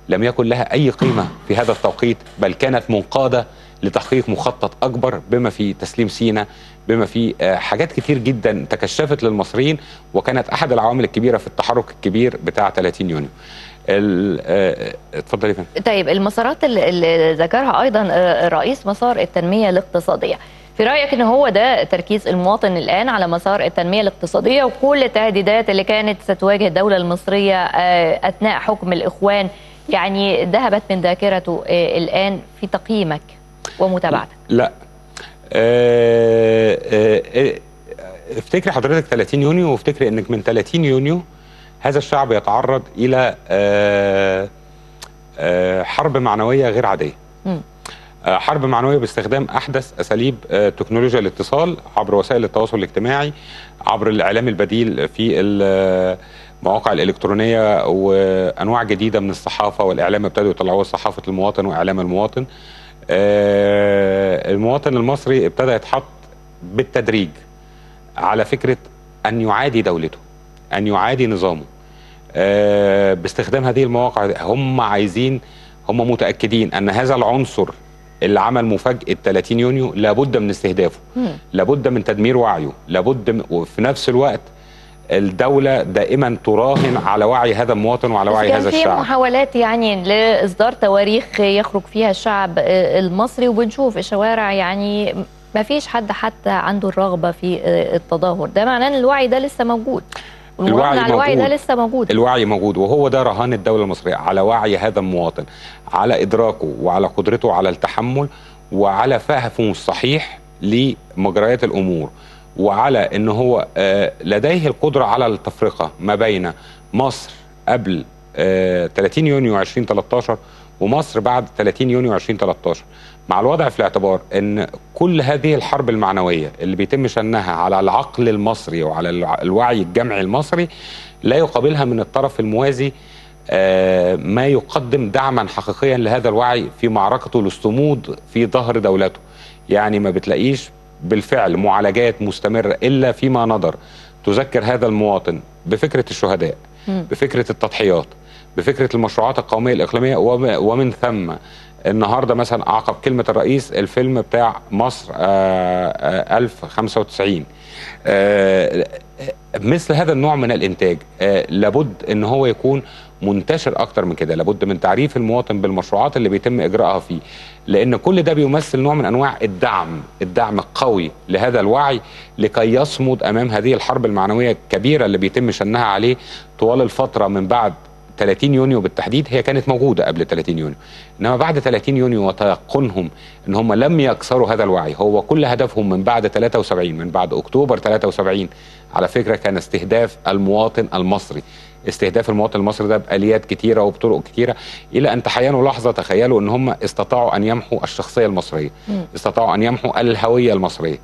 لم يكن لها اي قيمه في هذا التوقيت بل كانت منقاده لتحقيق مخطط اكبر بما في تسليم سيناء بما في آه، حاجات كتير جدا تكشفت للمصريين وكانت احد العوامل الكبيره في التحرك الكبير بتاع 30 يونيو ال- آه، اتفضل يا فندم طيب المسارات اللي- اللي ذكرها ايضا آه، رئيس مسار التنميه الاقتصاديه في رايك ان هو ده تركيز المواطن الان على مسار التنميه الاقتصاديه وكل التهديدات اللي كانت ستواجه الدوله المصريه آه، اثناء حكم الاخوان يعني ذهبت من ذاكرته آه، الان في تقييمك ومتابعتك لا آه، آه، آه، افتكري حضرتك 30 يونيو وافتكري انك من 30 يونيو هذا الشعب يتعرض الى آه، آه، حرب معنويه غير عاديه مم. آه، حرب معنويه باستخدام احدث اساليب آه، تكنولوجيا الاتصال عبر وسائل التواصل الاجتماعي عبر الاعلام البديل في المواقع الالكترونيه وانواع جديده من الصحافه والاعلام ابتدوا يطلعوها صحافه المواطن واعلام المواطن آه، المواطن المصري ابتدى يتحط بالتدريج على فكره ان يعادي دولته ان يعادي نظامه آه، باستخدام هذه المواقع هم عايزين هم متاكدين ان هذا العنصر اللي عمل مفاجاه 30 يونيو لابد من استهدافه مم. لابد من تدمير وعيه لابد من وفي نفس الوقت الدولة دائما تراهن على وعي هذا المواطن وعلى بس وعي كان هذا في الشعب محاولات يعني لاصدار تواريخ يخرج فيها الشعب آه، المصري وبنشوف الشوارع يعني ما فيش حد حتى عنده الرغبه في آه، التظاهر ده معناه ان الوعي ده لسه موجود والمراهنة الوعي على الوعي ده موجود. لسه موجود الوعي موجود وهو ده رهان الدولة المصرية على وعي هذا المواطن على إدراكه وعلى قدرته على التحمل وعلى فهمه الصحيح لمجريات الأمور وعلى أن هو آه، لديه القدرة على التفرقة ما بين مصر قبل آه، 30 يونيو 2013 ومصر بعد 30 يونيو 2013 مع الوضع في الاعتبار ان كل هذه الحرب المعنويه اللي بيتم شنها على العقل المصري وعلى الع- الوعي الجمعي المصري لا يقابلها من الطرف الموازي آه، ما يقدم دعما حقيقيا لهذا الوعي في معركته للصمود في ظهر دولته يعني ما بتلاقيش بالفعل معالجات مستمرة إلا فيما نظر تذكر هذا المواطن بفكرة الشهداء مم. بفكرة التضحيات بفكرة المشروعات القومية الإقليمية وم- ومن ثم النهارده مثلا عقب كلمة الرئيس الفيلم بتاع مصر آه، آه، 1095 آه، مثل هذا النوع من الانتاج آه، لابد ان هو يكون منتشر اكتر من كده لابد من تعريف المواطن بالمشروعات اللي بيتم اجراءها فيه لان كل ده بيمثل نوع من انواع الدعم الدعم القوي لهذا الوعي لكي يصمد امام هذه الحرب المعنويه الكبيره اللي بيتم شنها عليه طوال الفتره من بعد 30 يونيو بالتحديد هي كانت موجوده قبل 30 يونيو انما بعد 30 يونيو وتيقنهم ان هم لم يكسروا هذا الوعي هو كل هدفهم من بعد 73 من بعد اكتوبر 73 على فكره كان استهداف المواطن المصري استهداف المواطن المصري ده باليات كتيره وبطرق كتيره الى ان تحينوا لحظه تخيلوا ان هم استطاعوا ان يمحوا الشخصيه المصريه مم. استطاعوا ان يمحوا الهويه المصريه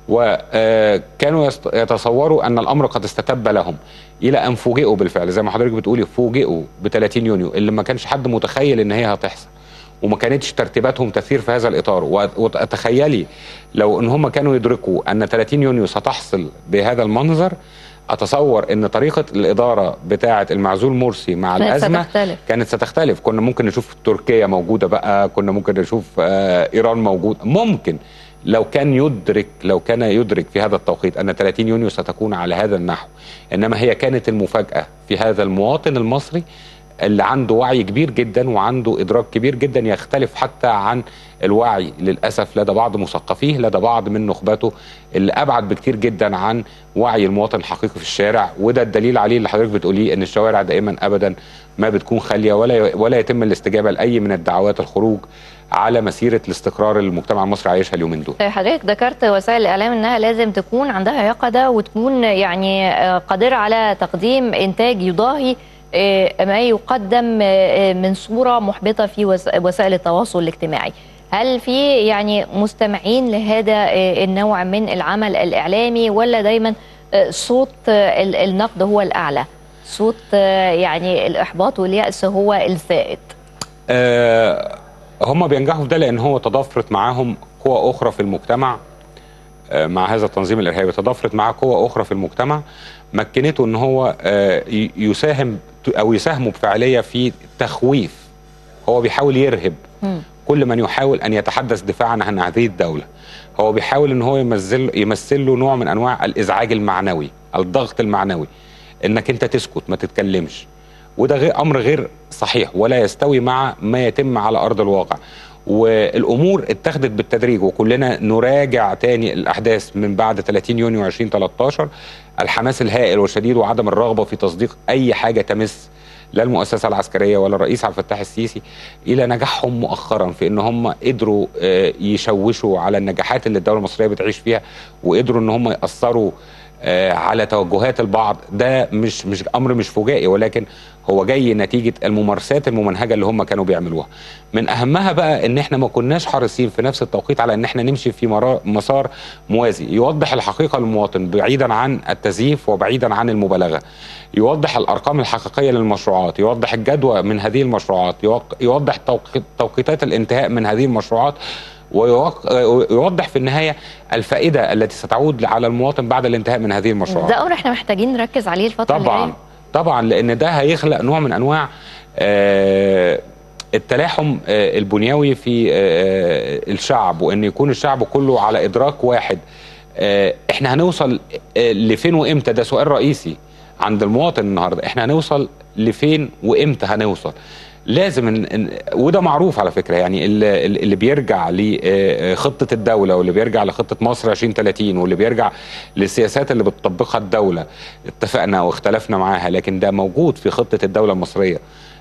وكانوا يست- يتصوروا ان الامر قد استتب لهم الى ان فوجئوا بالفعل زي ما حضرتك بتقولي فوجئوا ب 30 يونيو اللي ما كانش حد متخيل ان هي هتحصل وما كانتش ترتيباتهم تسير في هذا الاطار وت- وتخيلي لو ان هم كانوا يدركوا ان 30 يونيو ستحصل بهذا المنظر اتصور ان طريقه الاداره بتاعه المعزول مرسي مع كانت الازمه ستختلف. كانت ستختلف كنا ممكن نشوف تركيا موجوده بقى كنا ممكن نشوف آه ايران موجود ممكن لو كان يدرك لو كان يدرك في هذا التوقيت ان 30 يونيو ستكون على هذا النحو انما هي كانت المفاجاه في هذا المواطن المصري اللي عنده وعي كبير جدا وعنده ادراك كبير جدا يختلف حتى عن الوعي للاسف لدى بعض مثقفيه لدى بعض من نخبته اللي ابعد بكتير جدا عن وعي المواطن الحقيقي في الشارع وده الدليل عليه اللي حضرتك بتقوليه ان الشوارع دائما ابدا ما بتكون خاليه ولا ولا يتم الاستجابه لاي من الدعوات الخروج على مسيره الاستقرار اللي المجتمع المصري عايشها اليومين دول طيب حضرتك ذكرت وسائل الاعلام انها لازم تكون عندها يقظه وتكون يعني آه، قادره على تقديم انتاج يضاهي آه، ما يقدم آه، من صوره محبطه في وس- وسائل التواصل الاجتماعي. هل في يعني مستمعين لهذا آه، النوع من العمل الاعلامي ولا دايما آه، صوت آه، ال- النقد هو الاعلى؟ صوت آه، يعني الاحباط والياس هو الزائد. آه هم بينجحوا في ده لان هو تضافرت معاهم قوى اخرى في المجتمع آه مع هذا التنظيم الارهابي تضافرت معاه قوى اخرى في المجتمع مكنته ان هو آه ي- يساهم او يساهموا بفعاليه في تخويف هو بيحاول يرهب مم. كل من يحاول ان يتحدث دفاعا عن هذه الدوله هو بيحاول ان هو يمثل يمثل له نوع من انواع الازعاج المعنوي الضغط المعنوي انك انت تسكت ما تتكلمش وده غير امر غير صحيح ولا يستوي مع ما يتم على ارض الواقع والامور اتخذت بالتدريج وكلنا نراجع تاني الاحداث من بعد 30 يونيو 2013 الحماس الهائل والشديد وعدم الرغبه في تصديق اي حاجه تمس لا المؤسسه العسكريه ولا الرئيس عبد الفتاح السيسي الى نجاحهم مؤخرا في ان هم قدروا آه، يشوشوا على النجاحات اللي الدوله المصريه بتعيش فيها وقدروا ان هم ياثروا آه، على توجهات البعض ده مش مش امر مش فجائي ولكن هو جاي نتيجه الممارسات الممنهجه اللي هم كانوا بيعملوها من اهمها بقى ان احنا ما كناش حريصين في نفس التوقيت على ان احنا نمشي في مرا- مسار موازي يوضح الحقيقه للمواطن بعيدا عن التزييف وبعيدا عن المبالغه يوضح الارقام الحقيقيه للمشروعات يوضح الجدوى من هذه المشروعات يوق- يوضح توقيت- توقيتات الانتهاء من هذه المشروعات ويوق- ويوضح في النهايه الفائده التي ستعود على المواطن بعد الانتهاء من هذه المشروعات ده امر احنا محتاجين نركز عليه الفتره اللي طبعا جايه طبعا لان ده هيخلق نوع من انواع آه، التلاحم آه، البنيوي في آه، الشعب وان يكون الشعب كله على ادراك واحد آه، احنا هنوصل آه، لفين وامتى ده سؤال رئيسي عند المواطن النهارده احنا هنوصل لفين وامتى هنوصل لازم إن إن وده معروف على فكره يعني اللي, اللي بيرجع لخطه الدوله واللي بيرجع لخطه مصر 2030 واللي بيرجع للسياسات اللي بتطبقها الدوله اتفقنا واختلفنا معاها لكن ده موجود في خطه الدوله المصريه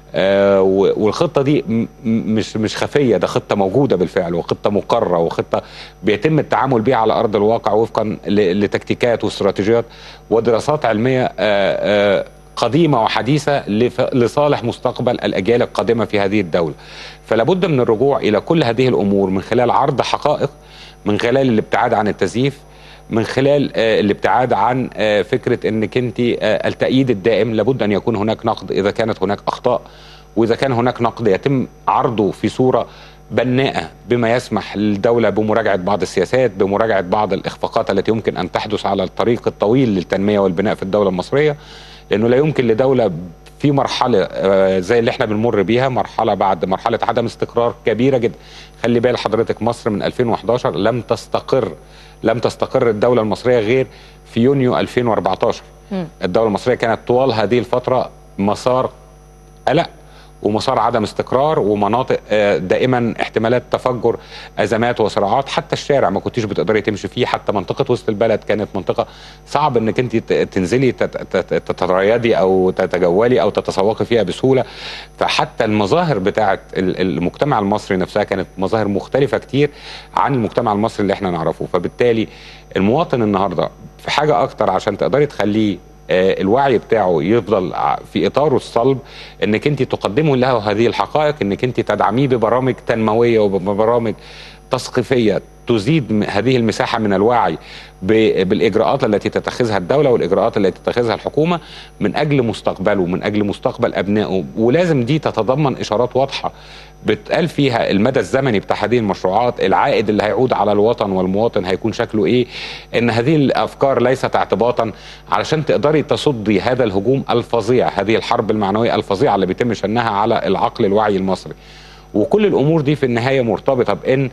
آه، و- والخطه دي م- م- مش مش خفيه ده خطه موجوده بالفعل وخطه مقرره وخطه بيتم التعامل بيها على ارض الواقع وفقا ل- لتكتيكات واستراتيجيات ودراسات علميه آه، آه، قديمه وحديثه لف- لصالح مستقبل الاجيال القادمه في هذه الدوله فلا بد من الرجوع الى كل هذه الامور من خلال عرض حقائق من خلال الابتعاد عن التزييف من خلال آه، الابتعاد عن آه، فكره انك انت آه، التأييد الدائم لابد ان يكون هناك نقد اذا كانت هناك اخطاء واذا كان هناك نقد يتم عرضه في صوره بناءه بما يسمح للدوله بمراجعه بعض السياسات بمراجعه بعض الاخفاقات التي يمكن ان تحدث على الطريق الطويل للتنميه والبناء في الدوله المصريه لانه لا يمكن لدوله في مرحله آه، زي اللي احنا بنمر بيها مرحله بعد مرحله عدم استقرار كبيره جدا خلي بال حضرتك مصر من 2011 لم تستقر لم تستقر الدوله المصريه غير في يونيو 2014 مم. الدوله المصريه كانت طوال هذه الفتره مسار قلق ومسار عدم استقرار ومناطق آه، دائما احتمالات تفجر ازمات وصراعات حتى الشارع ما كنتيش بتقدري تمشي فيه حتى منطقه وسط البلد كانت منطقه صعب انك انت ت- تنزلي تت- تت- تتريدي او تتجولي او تتسوقي فيها بسهوله فحتى المظاهر بتاعه ال- المجتمع المصري نفسها كانت مظاهر مختلفه كتير عن المجتمع المصري اللي احنا نعرفه فبالتالي المواطن النهارده في حاجه اكتر عشان تقدري تخليه آه، الوعي بتاعه يفضل ع- في اطاره الصلب انك انت تقدمه له هذه الحقائق انك انت تدعميه ببرامج تنمويه وببرامج تثقيفيه تزيد م- هذه المساحه من الوعي ب- بالاجراءات التي تتخذها الدوله والاجراءات التي تتخذها الحكومه من اجل مستقبله من اجل مستقبل ابنائه ولازم دي تتضمن اشارات واضحه بتقال فيها المدى الزمني بتاع هذه المشروعات العائد اللي هيعود على الوطن والمواطن هيكون شكله ايه ان هذه الافكار ليست اعتباطا علشان تقدري تصدي هذا الهجوم الفظيع هذه الحرب المعنويه الفظيعه اللي بيتم شنها على العقل الوعي المصري وكل الامور دي في النهايه مرتبطه بان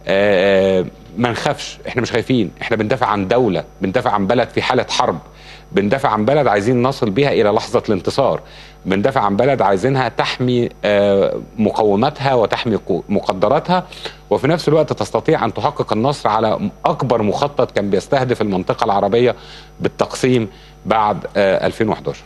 آه، ما نخافش احنا مش خايفين احنا بندافع عن دوله بندافع عن بلد في حاله حرب بندافع عن بلد عايزين نصل بيها الى لحظه الانتصار بندافع عن بلد عايزينها تحمي آه، مقوماتها وتحمي قو- مقدراتها وفي نفس الوقت تستطيع ان تحقق النصر على اكبر مخطط كان بيستهدف المنطقه العربيه بالتقسيم بعد آه، 2011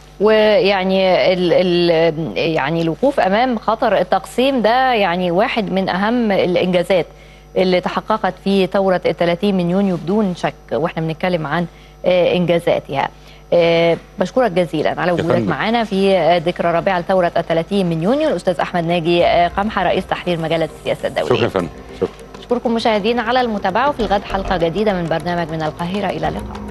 ويعني ال ال يعني الوقوف امام خطر التقسيم ده يعني واحد من اهم الانجازات اللي تحققت في ثوره ال 30 من يونيو بدون شك واحنا بنتكلم عن آه، انجازاتها. آه، بشكرك جزيلا على وجودك فندم. معنا في آه، ذكرى رابعه لثوره ال 30 من يونيو الاستاذ احمد ناجي آه، قمحه رئيس تحرير مجله السياسه الدوليه. شكرا يا فندم شكرا اشكركم مشاهدينا على المتابعه وفي الغد حلقه جديده من برنامج من القاهره الى اللقاء.